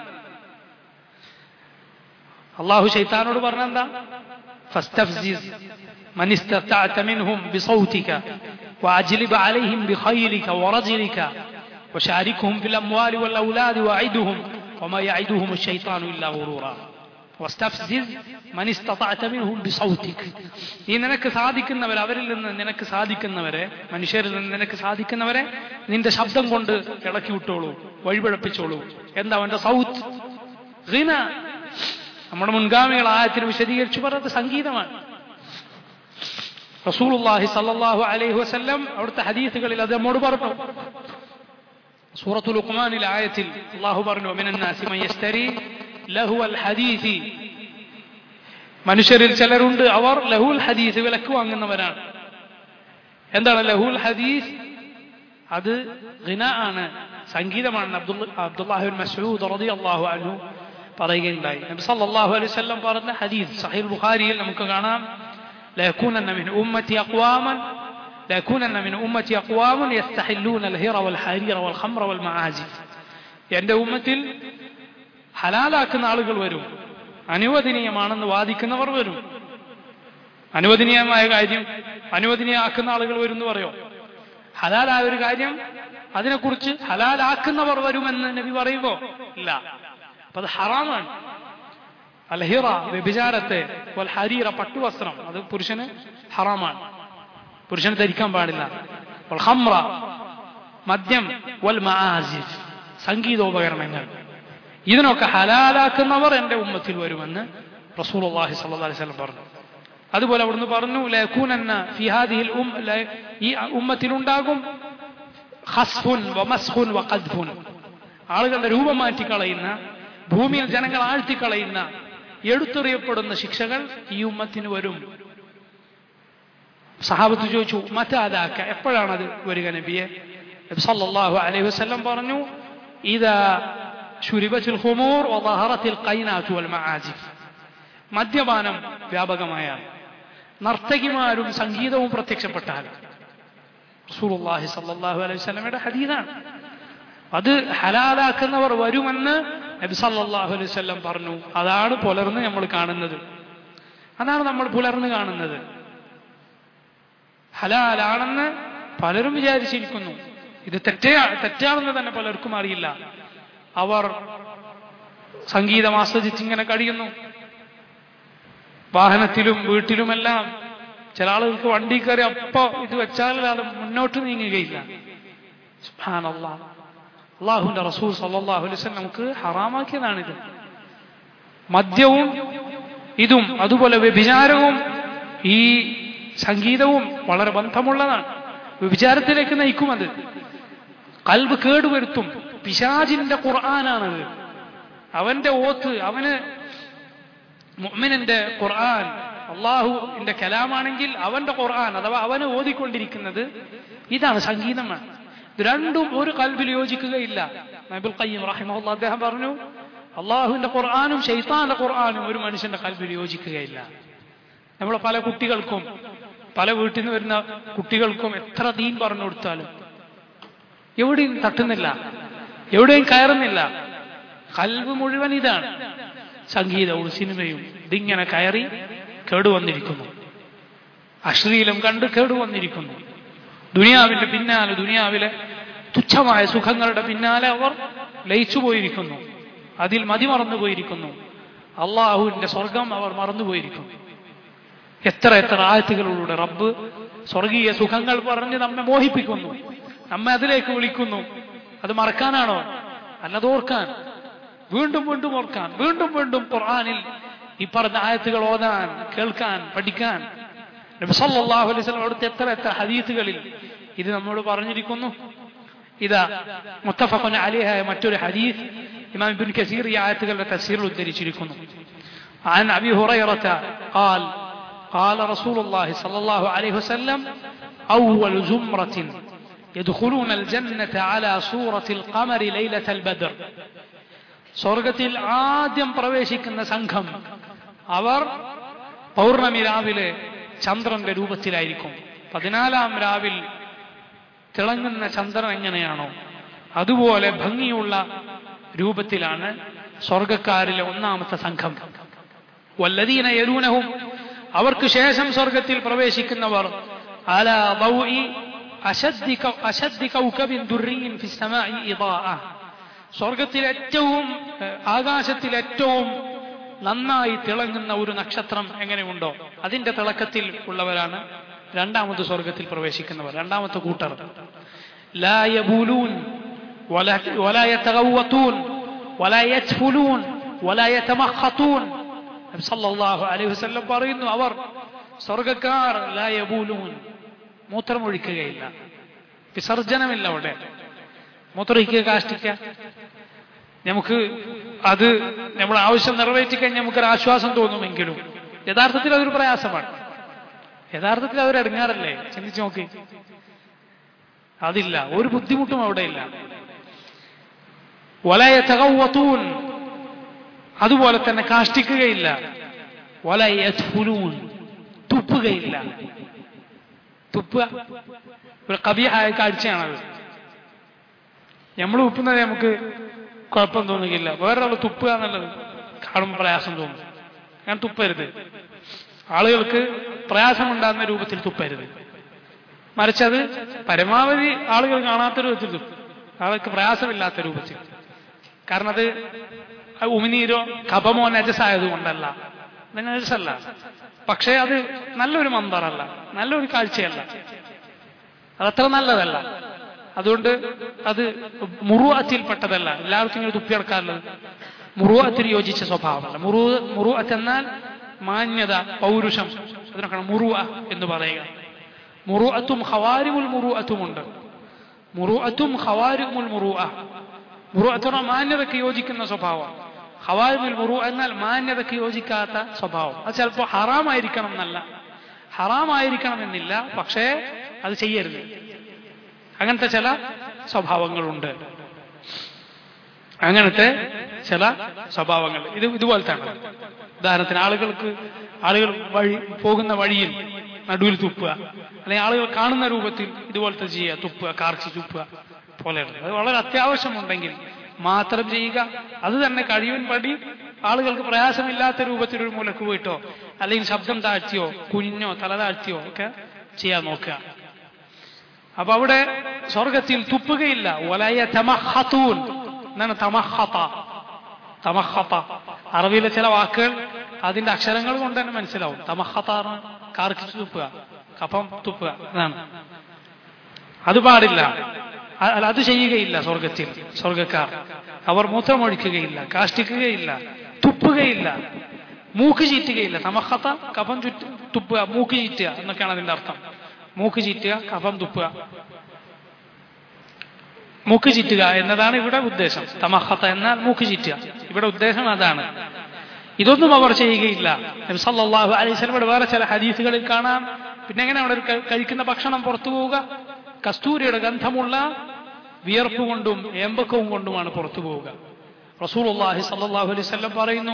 അള്ളാഹു ശൈത്താനോട് പറഞ്ഞെന്താ فاستفزز من استطعت منهم بصوتك وأجلب عليهم بخيلك ورجلك وشاركهم في الأموال والأولاد وعدهم وما يعدهم الشيطان إلا غرورا واستفزز من استطعت منهم بصوتك ഈ നിനക്ക് സാധിക്കുന്നവർ അവരിൽ നിന്ന് നിനക്ക് സാധിക്കുന്നവരെ മനുഷ്യരിൽ നിന്ന് നിനക്ക് സാധിക്കുന്നവരെ നിന്റെ ശബ്ദം കൊണ്ട് ഇളക്കി വിട്ടോളൂ വഴിപഴപ്പിച്ചോളൂ എന്താ അവന്റെ സൗത്ത് ഹിന നമ്മുടെ മുൻഗാമികൾ ആയത്തിന് വിശദീകരിച്ചു പറഞ്ഞത് സംഗീതമാണ് റസൂലുള്ളാഹി സല്ലല്ലാഹു അലൈഹി വസല്ലം അവിടുത്തെ ഹദീസുകളിൽ അത് നമ്മോട് പറഞ്ഞു സൂറത്തുൽ ലുഖ്മാനിൽ ആയത്തിൽ അല്ലാഹു പറഞ്ഞു മിനൻ നാസി മൻ യസ്തരി ലഹുവൽ ഹദീസി മനുഷ്യരിൽ ചിലരുണ്ട് അവർ ലഹുൽ ഹദീസ് വിലക്ക് വാങ്ങുന്നവരാണ് എന്താണ് ലഹുൽ ഹദീസ് അത് ഗിന ആണ് സംഗീതമാണ് അബ്ദുൽ അബ്ദുല്ലാഹിബിൻ മസ്ഊദ് റളിയല്ലാഹു അൻഹു പറയുകയുണ്ടായി നബി സല്ലല്ലാഹു അലൈഹി വസല്ലം പറഞ്ഞ ഹദീസ് സഹീഹ് ബുഖാരിയിൽ നമുക്ക് കാണാം ليكونن من أمتي أقواما ليكونن من أمتي أقوام يستحلون الهر والحرير والخمر والمعازف എന്റെ ഉമ്മത്തിൽ ഹലാലാക്കുന്ന ആളുകൾ വരും അനുവദനീയമാണെന്ന് വാദിക്കുന്നവർ വരും അനുവദനീയമായ കാര്യം അനുവദനീയമാക്കുന്ന ആളുകൾ വരും എന്ന് പറയോ ഹലാലായ ഒരു കാര്യം അതിനെക്കുറിച്ച് ഹലാലാക്കുന്നവർ വരുമെന്ന് നബി പറയുമ്പോ ഇല്ല അപ്പൊ അത് ഹറാമാണ് അൽഹിറ വ്യഭിചാരത്തെ വൽ ഹരീറ പട്ടുവസ്ത്രം അത് പുരുഷന് ഹറാമാണ് പുരുഷന് ധരിക്കാൻ പാടില്ല വൽ ഹംറ മദ്യം വൽ മആസിഫ് സംഗീതോപകരണങ്ങൾ ഇതിനൊക്കെ ഹലാലാക്കുന്നവർ എൻ്റെ ഉമ്മത്തിൽ വരുമെന്ന് റസൂൽ അള്ളാഹി സല്ലാ അലൈവല്ലം പറഞ്ഞു അതുപോലെ അവിടുന്ന് പറഞ്ഞു ലൂനന്ന ഫിഹാദിഹിൽ ഉം ഈ ഉമ്മത്തിലുണ്ടാകും ഹസ്ഫുൻ വമസ്ഫുൻ വഖദ്ഫുൻ ആളുകളുടെ രൂപം മാറ്റിക്കളയുന്ന ഭൂമിയിൽ ജനങ്ങൾ ആഴ്ത്തിക്കളയുന്ന എടുത്തെറിയപ്പെടുന്ന ശിക്ഷകൾ ഈ ഉമ്മത്തിന് വരും സഹാബത്ത് ചോദിച്ചു മറ്റാതാക്ക എപ്പോഴാണത് വരിക നബിയെ സല്ലല്ലാഹു അലൈഹി വസല്ലം പറഞ്ഞു ഇതാ ശുരിബത്തുൽ ഹുമൂർ വദഹറത്തിൽ ഖൈനാത്തു വൽ മആജിഫ് മദ്യപാനം വ്യാപകമായാൽ നർത്തകിമാരും സംഗീതവും പ്രത്യക്ഷപ്പെട്ടാൽ റസൂലുള്ളാഹി സല്ലല്ലാഹു അലൈഹി വസല്ലമയുടെ ഹദീസാണ് അത് ഹലാലാക്കുന്നവർ വരുമെന്ന് നബി സല്ലല്ലാഹു അലൈഹി വസല്ലം പറഞ്ഞു അതാണ് പുലർന്ന് നമ്മൾ കാണുന്നത് അതാണ് നമ്മൾ പുലർന്ന് കാണുന്നത് ഹലാലാണെന്ന് പലരും വിചാരിച്ചിരിക്കുന്നു ഇത് തെറ്റാ തെറ്റാണെന്ന് തന്നെ പലർക്കും അറിയില്ല അവർ സംഗീതം ആസ്വദിച്ചിങ്ങനെ കഴിയുന്നു വാഹനത്തിലും വീട്ടിലുമെല്ലാം ചില ആളുകൾക്ക് വണ്ടി കയറി അപ്പോ ഇത് വെച്ചാലല്ലാതെ മുന്നോട്ട് നീങ്ങുകയില്ല അള്ളാഹുന്റെ റസൂൽ സല്ലാഹു അലൈസ് നമുക്ക് ഹറാമാക്കിയതാണിത് മദ്യവും ഇതും അതുപോലെ വ്യഭിചാരവും ഈ സംഗീതവും വളരെ ബന്ധമുള്ളതാണ് വ്യഭിചാരത്തിലേക്ക് നയിക്കും അത് കൽബ് കേടുവരുത്തും പിശാജിന്റെ ഖുർആനാണത് അവന്റെ ഓത്ത് അവന് മുഅ്മിനിന്റെ ഖുർആൻ അള്ളാഹുവിന്റെ കലാമാണെങ്കിൽ അവന്റെ ഖുർആൻ അഥവാ അവന് ഓതിക്കൊണ്ടിരിക്കുന്നത് ഇതാണ് സംഗീതമാണ് ഇത് രണ്ടും ഒരു കൽബിൽ യോജിക്കുകയില്ല നബിൽ ഖയ്യം റഹിമഹുല്ല അദ്ദേഹം പറഞ്ഞു അള്ളാഹുവിന്റെ ഖുർആാനും ഷെയ്ത്താന്റെ ഖുർആാനും ഒരു മനുഷ്യന്റെ കൽബിൽ യോജിക്കുകയില്ല നമ്മളെ പല കുട്ടികൾക്കും പല വീട്ടിൽ നിന്ന് വരുന്ന കുട്ടികൾക്കും എത്ര ദീൻ പറഞ്ഞു കൊടുത്താലും എവിടെയും തട്ടുന്നില്ല എവിടെയും കയറുന്നില്ല കൽവ് മുഴുവൻ ഇതാണ് സംഗീതവും സിനിമയും ഇതിങ്ങനെ കയറി കേടുവന്നിരിക്കുന്നു അശ്ലീലം കണ്ട് കേടുവന്നിരിക്കുന്നു ദുനിയാവിന്റെ പിന്നാലെ ദുനിയാവിലെ തുച്ഛമായ സുഖങ്ങളുടെ പിന്നാലെ അവർ ലയിച്ചു പോയിരിക്കുന്നു അതിൽ മതിമറന്നു പോയിരിക്കുന്നു അള്ളാഹുവിന്റെ സ്വർഗം അവർ മറന്നുപോയിരിക്കുന്നു എത്ര എത്ര ആയത്തുകളിലൂടെ റബ്ബ് സ്വർഗീയ സുഖങ്ങൾ പറഞ്ഞ് നമ്മെ മോഹിപ്പിക്കുന്നു നമ്മെ അതിലേക്ക് വിളിക്കുന്നു അത് മറക്കാനാണോ അല്ലത് ഓർക്കാൻ വീണ്ടും വീണ്ടും ഓർക്കാൻ വീണ്ടും വീണ്ടും ഖുർആനിൽ ഈ പറഞ്ഞ ആയത്തുകൾ ഓതാൻ കേൾക്കാൻ പഠിക്കാൻ നബി സല്ലല്ലാഹു അലൈഹി വസല്ലം അവിടുത്തെ എത്ര എത്ര ഹദീസുകളിൽ ഇത് നമ്മോട് പറഞ്ഞിരിക്കുന്നു ഇതാ മുത്തഫഖുൻ അലിഹായ മറ്റൊരു ഹദീസ് ഇമാം ഇബ്നു കസീർ ഈ ആയത്തുകളുടെ തഫ്സീറിൽ ഉദ്ധരിച്ചിരിക്കുന്നു عن أبي هريرة قال قال رسول الله صلى الله عليه وسلم أول زمرة يدخلون الجنة على صورة القمر ليلة البدر സ്വർഗത്തിൽ ആദ്യം പ്രവേശിക്കുന്ന സംഘം അവർ പൗർണമി രാവിലെ ചന്ദ്രന്റെ രൂപത്തിലായിരിക്കും പതിനാലാം രാവിൽ തിളങ്ങുന്ന ചന്ദ്രൻ എങ്ങനെയാണോ അതുപോലെ ഭംഗിയുള്ള രൂപത്തിലാണ് സ്വർഗക്കാരിലെ ഒന്നാമത്തെ സംഘം വല്ലതീന യരൂനവും അവർക്ക് ശേഷം സ്വർഗത്തിൽ പ്രവേശിക്കുന്നവർ അല അശദ്ദി കൗകബിൻ ദുർരീൻ ഫി സമാഇ ഇദാഅ സ്വർഗത്തിൽ ഏറ്റവും ആകാശത്തിൽ ഏറ്റവും നന്നായി തിളങ്ങുന്ന ഒരു നക്ഷത്രം എങ്ങനെയുണ്ടോ അതിന്റെ തിളക്കത്തിൽ ഉള്ളവരാണ് രണ്ടാമത് സ്വർഗത്തിൽ പ്രവേശിക്കുന്നവർ രണ്ടാമത്തെ കൂട്ടർ لا يبولون ولا ولا يتغوطون ولا يتفلون ولا يتمخطون സല്ലല്ലാഹു അലൈഹി വസല്ലം പറയുന്നു അവർ സ്വർഗക്കാർ ലാ യബൂലൂൻ മൂത്രമൊഴിക്കുകയില്ല വിസർജനമില്ല അവിടെ മൂത്രമൊഴിക്കുക കാഷ്ടിക്കുക നമുക്ക് അത് നമ്മുടെ ആവശ്യം നിറവേറ്റിക്കഴിഞ്ഞാൽ നമുക്കൊരു ആശ്വാസം തോന്നുമെങ്കിലും യഥാർത്ഥത്തിൽ അതൊരു പ്രയാസമാണ് യഥാർത്ഥത്തിൽ അതൊരു ഇടങ്ങാറല്ലേ ചിന്തിച്ചു നോക്കി അതില്ല ഒരു ബുദ്ധിമുട്ടും അവിടെ ഇല്ല വലയ തകവത്തൂൻ അതുപോലെ തന്നെ കാഷ്ടിക്കുകയില്ല വലയൂൻ തുപ്പുകയില്ല തുപ്പുക ഒരു കവിയായ കാഴ്ചയാണത് നമ്മൾ ഉപ്പുന്നത് നമുക്ക് കുഴപ്പം തോന്നുകയില്ല വേറൊരാൾ തുപ്പുക എന്നുള്ളത് കാണുമ്പോൾ പ്രയാസം തോന്നും ഞാൻ തുപ്പരുത് ആളുകൾക്ക് പ്രയാസമുണ്ടാകുന്ന രൂപത്തിൽ തുപ്പരുത് മറിച്ചത് പരമാവധി ആളുകൾ കാണാത്ത രൂപത്തിൽ തുപ്പും ആൾക്ക് പ്രയാസമില്ലാത്ത രൂപത്തിൽ കാരണം അത് ഉമിനീരോ കപമോ നജസായത് കൊണ്ടല്ല അത് നജസല്ല പക്ഷേ അത് നല്ലൊരു മന്ദറല്ല നല്ലൊരു കാഴ്ചയല്ല അതത്ര നല്ലതല്ല അതുകൊണ്ട് അത് മുറുവാറ്റിൽപ്പെട്ടതല്ല എല്ലാവർക്കും ഇങ്ങനെ തുപ്പിയെടുക്കാറുള്ളത് മുറുവത്തിന് യോജിച്ച സ്വഭാവമല്ല മുറു മുറുവത്ത് എന്നാൽ മാന്യത പൗരുഷം അതിനൊക്കെയാണ് മുറുവ എന്ന് പറയുക മുറുഅത്തും ഖവാരിമുൽ മുറുഅത്തുമുണ്ട് മുറുഅത്തും ഖവാരിമുൽ മുറുഅ മുറുഅത്തുന മാന്യതയ്ക്ക് യോജിക്കുന്ന സ്വഭാവം ഖവാരിമുൽ മുറു എന്നാൽ മാന്യതയ്ക്ക് യോജിക്കാത്ത സ്വഭാവം അത് ചിലപ്പോൾ ഹറാമായിരിക്കണം എന്നല്ല ഹറാമായിരിക്കണം എന്നില്ല പക്ഷേ അത് ചെയ്യരുത് അങ്ങനത്തെ ചില സ്വഭാവങ്ങളുണ്ട് അങ്ങനത്തെ ചില സ്വഭാവങ്ങൾ ഇത് ഇതുപോലത്താണ് ഉദാഹരണത്തിന് ആളുകൾക്ക് ആളുകൾ വഴി പോകുന്ന വഴിയിൽ നടുവിൽ തുപ്പുക അല്ലെങ്കിൽ ആളുകൾ കാണുന്ന രൂപത്തിൽ ഇതുപോലത്തെ ചെയ്യുക തുപ്പുക കാർച്ചി തുപ്പുക പോലെയുള്ളത് അത് വളരെ അത്യാവശ്യമുണ്ടെങ്കിൽ മാത്രം ചെയ്യുക അത് തന്നെ കഴിവിൻ പടി ആളുകൾക്ക് പ്രയാസമില്ലാത്ത രൂപത്തിൽ ഒരു മൂലക്ക് പോയിട്ടോ അല്ലെങ്കിൽ ശബ്ദം താഴ്ത്തിയോ കുനിഞ്ഞോ തല താഴ്ത്തിയോ ഒക്കെ ചെയ്യാൻ നോക്കുക അപ്പൊ അവിടെ സ്വർഗത്തിൽ തുപ്പുകയില്ല ഒലയ തമഹത്തൂൻ എന്നാണ് തമഹത്ത തമഹത്ത അറബിയിലെ ചില വാക്കുകൾ അതിന്റെ അക്ഷരങ്ങൾ കൊണ്ട് തന്നെ മനസ്സിലാവും തമഹത്താണ് കാർക്കിച്ച് തുപ്പുക കപ്പം തുപ്പുക എന്നാണ് അത് പാടില്ല അ- അല്ല അത് ചെയ്യുകയില്ല സ്വർഗത്തിൽ സ്വർഗക്കാർ അവർ മൂത്രമൊഴിക്കുകയില്ല കാഷ്ടിക്കുകയില്ല തുപ്പുകയില്ല മൂക്ക് ചീറ്റുകയില്ല തമഹത്ത കഫം ചുറ്റ് തുപ്പുക മൂക്ക് ചീറ്റുക എന്നൊക്കെയാണ് അതിന്റെ അർത്ഥം മൂക്ക് ചീറ്റുക കഫം തുപ്പുക മൂക്ക് ചീറ്റുക എന്നതാണ് ഇവിടെ ഉദ്ദേശം തമഹത്ത എന്നാൽ മൂക്ക് ചീറ്റുക ഇവിടെ ഉദ്ദേശം അതാണ് ഇതൊന്നും അവർ ചെയ്യുകയില്ല നബി സല്ലല്ലാഹു അലൈഹി വസല്ലമയുടെ വേറെ ചില ഹദീസുകളിൽ കാണാം പിന്നെ എങ്ങനെ അവിടെ ക- കഴിക്കുന്ന ഭക്ഷണം പുറത്തു പോവുക കസ്തൂരിയുടെ ഗന്ധമുള്ള വിയർപ്പ് കൊണ്ടും ഏമ്പക്കവും കൊണ്ടുമാണ് പുറത്തു പോവുക റസൂലുള്ളാഹി സല്ലല്ലാഹു അലൈഹി വസല്ലം പറയുന്നു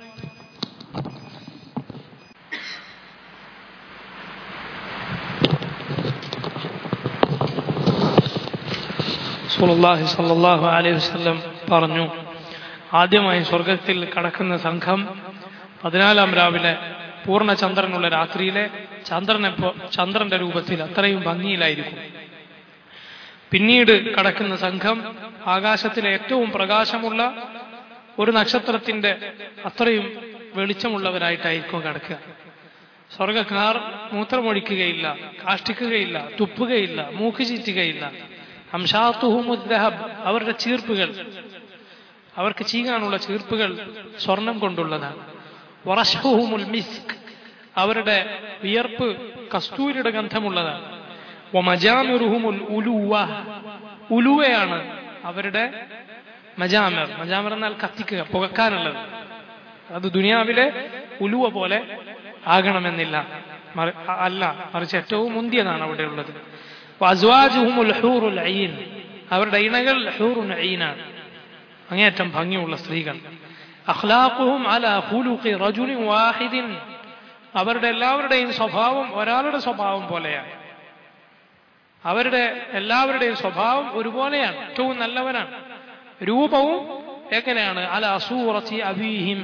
റസൂലുള്ളാഹി സല്ലല്ലാഹു അലൈഹി വസല്ലം പറഞ്ഞു ആദ്യമായി സ്വർഗത്തിൽ കടക്കുന്ന സംഘം പതിനാലാം രാവിലെ പൂർണ്ണ ചന്ദ്രനുള്ള രാത്രിയിലെ ചന്ദ്രനെ പോ- ചന്ദ്രന്റെ രൂപത്തിൽ അത്രയും ഭംഗിയിലായിരിക്കും പിന്നീട് കടക്കുന്ന സംഘം ആകാശത്തിലെ ഏറ്റവും പ്രകാശമുള്ള ഒരു നക്ഷത്രത്തിന്റെ അത്രയും വെളിച്ചമുള്ളവരായിട്ടായിരിക്കും കിടക്കുക സ്വർഗക്കാർ മൂത്രമൊഴിക്കുകയില്ല കാഷ്ടിക്കുകയില്ല തുപ്പുകയില്ല മൂക്ക് ചീറ്റുകയില്ല അംഷാത്തുഹുമുദ്ദഹബ് അവരുടെ ചീർപ്പുകൾ അവർക്ക് ചീകാനുള്ള ചീർപ്പുകൾ സ്വർണം കൊണ്ടുള്ളതാണ് വറഷ്ഹുഹുമുൽ മിസ്ക് അവരുടെ വിയർപ്പ് കസ്തൂരിയുടെ ഗന്ധമുള്ളതാണ് വമജാമിറുഹുമുൽ ഉലുവ ഉലുവയാണ് അവരുടെ മജാമിർ മജാമിർ എന്നാൽ കത്തിക്കുക പുകക്കാനുള്ളത് അത് ദുനിയാവിലെ ഉലുവ പോലെ ആകണമെന്നില്ല മറി- അ- അല്ല മറിച്ച് ഏറ്റവും മുന്തിയതാണ് അവിടെ ഉള്ളത് വഅസ്വാജുഹുമുൽ ഹൂറുൽ ഐൻ അവരുടെ ഇണകൾ ഹൂറുൽ ഐനാണ് അങ്ങേയറ്റം ഭംഗിയുള്ള സ്ത്രീകൾ അഖ്ലാഖുഹും അല ഖുലുഖി റജുലിൻ വാഹിദിൻ അവരുടെ എല്ലാവരുടെയും സ്വഭാവം ഒരാളുടെ സ്വഭാവം പോലെയാണ് അവരുടെ എല്ലാവരുടെയും സ്വഭാവം ഒരുപോലെയാണ് ഏറ്റവും നല്ലവരാണ് രൂപവും എങ്ങനെയാണ് അല അസൂറത്തി അബീഹിം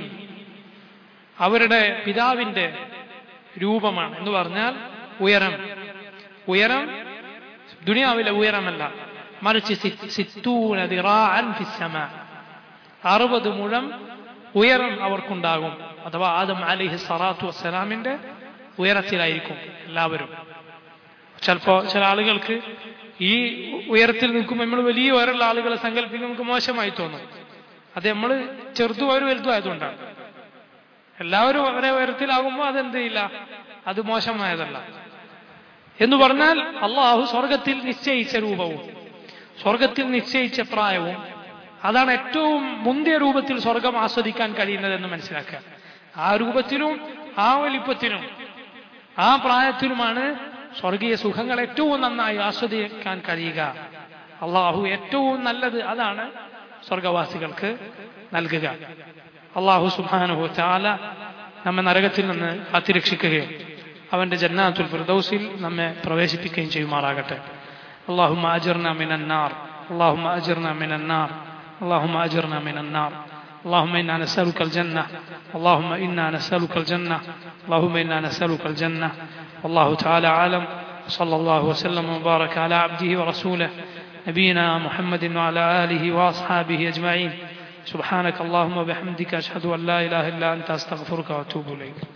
അവരുടെ പിതാവിന്റെ രൂപമാണ് എന്ന് പറഞ്ഞാൽ ഉയരം ഉയരം ദുനിയാവിലെ ഉയരമല്ല മറിച്ച് സി- സിത്തൂന ദിറാഅൻ ഫിസ്സമാ. അറുപത് മുഴം ഉയരം അവർക്കുണ്ടാകും അഥവാ ആദം അലിഹി സ്വലാത്തു വസ്സലാമിന്റെ ഉയരത്തിലായിരിക്കും എല്ലാവരും ചിലപ്പോ ചില ആളുകൾക്ക് ഈ ഉയരത്തിൽ നിൽക്കുമ്പോൾ നമ്മൾ വലിയ ഉയരമുള്ള ആളുകളെ സങ്കല്പിക്കുമ്പോൾ നമുക്ക് മോശമായി തോന്നും അത് നമ്മൾ ചെറുതും ഒരു വലുതും ആയതുകൊണ്ടാണ് എല്ലാവരും ഒരേ ഉയരത്തിലാകുമ്പോൾ അതെന്ത് ചെയ്യില്ല അത് മോശമായതല്ല എന്ന് പറഞ്ഞാൽ അള്ളാഹു സ്വർഗത്തിൽ നിശ്ചയിച്ച രൂപവും സ്വർഗത്തിൽ നിശ്ചയിച്ച പ്രായവും അതാണ് ഏറ്റവും മുന്തിയ രൂപത്തിൽ സ്വർഗം ആസ്വദിക്കാൻ കഴിയുന്നതെന്ന് മനസ്സിലാക്കുക ആ രൂപത്തിലും ആ വലിപ്പത്തിലും ആ പ്രായത്തിലുമാണ് സ്വർഗീയ സുഖങ്ങൾ ഏറ്റവും നന്നായി ആസ്വദിക്കാൻ കഴിയുക അള്ളാഹു ഏറ്റവും നല്ലത് അതാണ് സ്വർഗവാസികൾക്ക് നൽകുക അള്ളാഹു സുബാനുഹു ചാല നമ്മെ നരകത്തിൽ നിന്ന് കാത്തിരക്ഷിക്കുകയും അവന്റെ ജന്നാത്തുൽ ഫിർദൗസിൽ നമ്മെ പ്രവേശിപ്പിക്കുകയും ചെയ്യുമാറാകട്ടെ اللهم أجرنا من النار اللهم أجرنا من النار اللهم أجرنا من النار اللهم إنا نسألك الجنة اللهم إنا نسألك الجنة اللهم إنا نسألك الجنة والله تعالى عالم صلى الله وسلم وبارك على عبده ورسوله نبينا محمد وعلى آله وأصحابه أجمعين سبحانك اللهم وبحمدك أشهد أن لا إله إلا أنت أستغفرك وأتوب إليك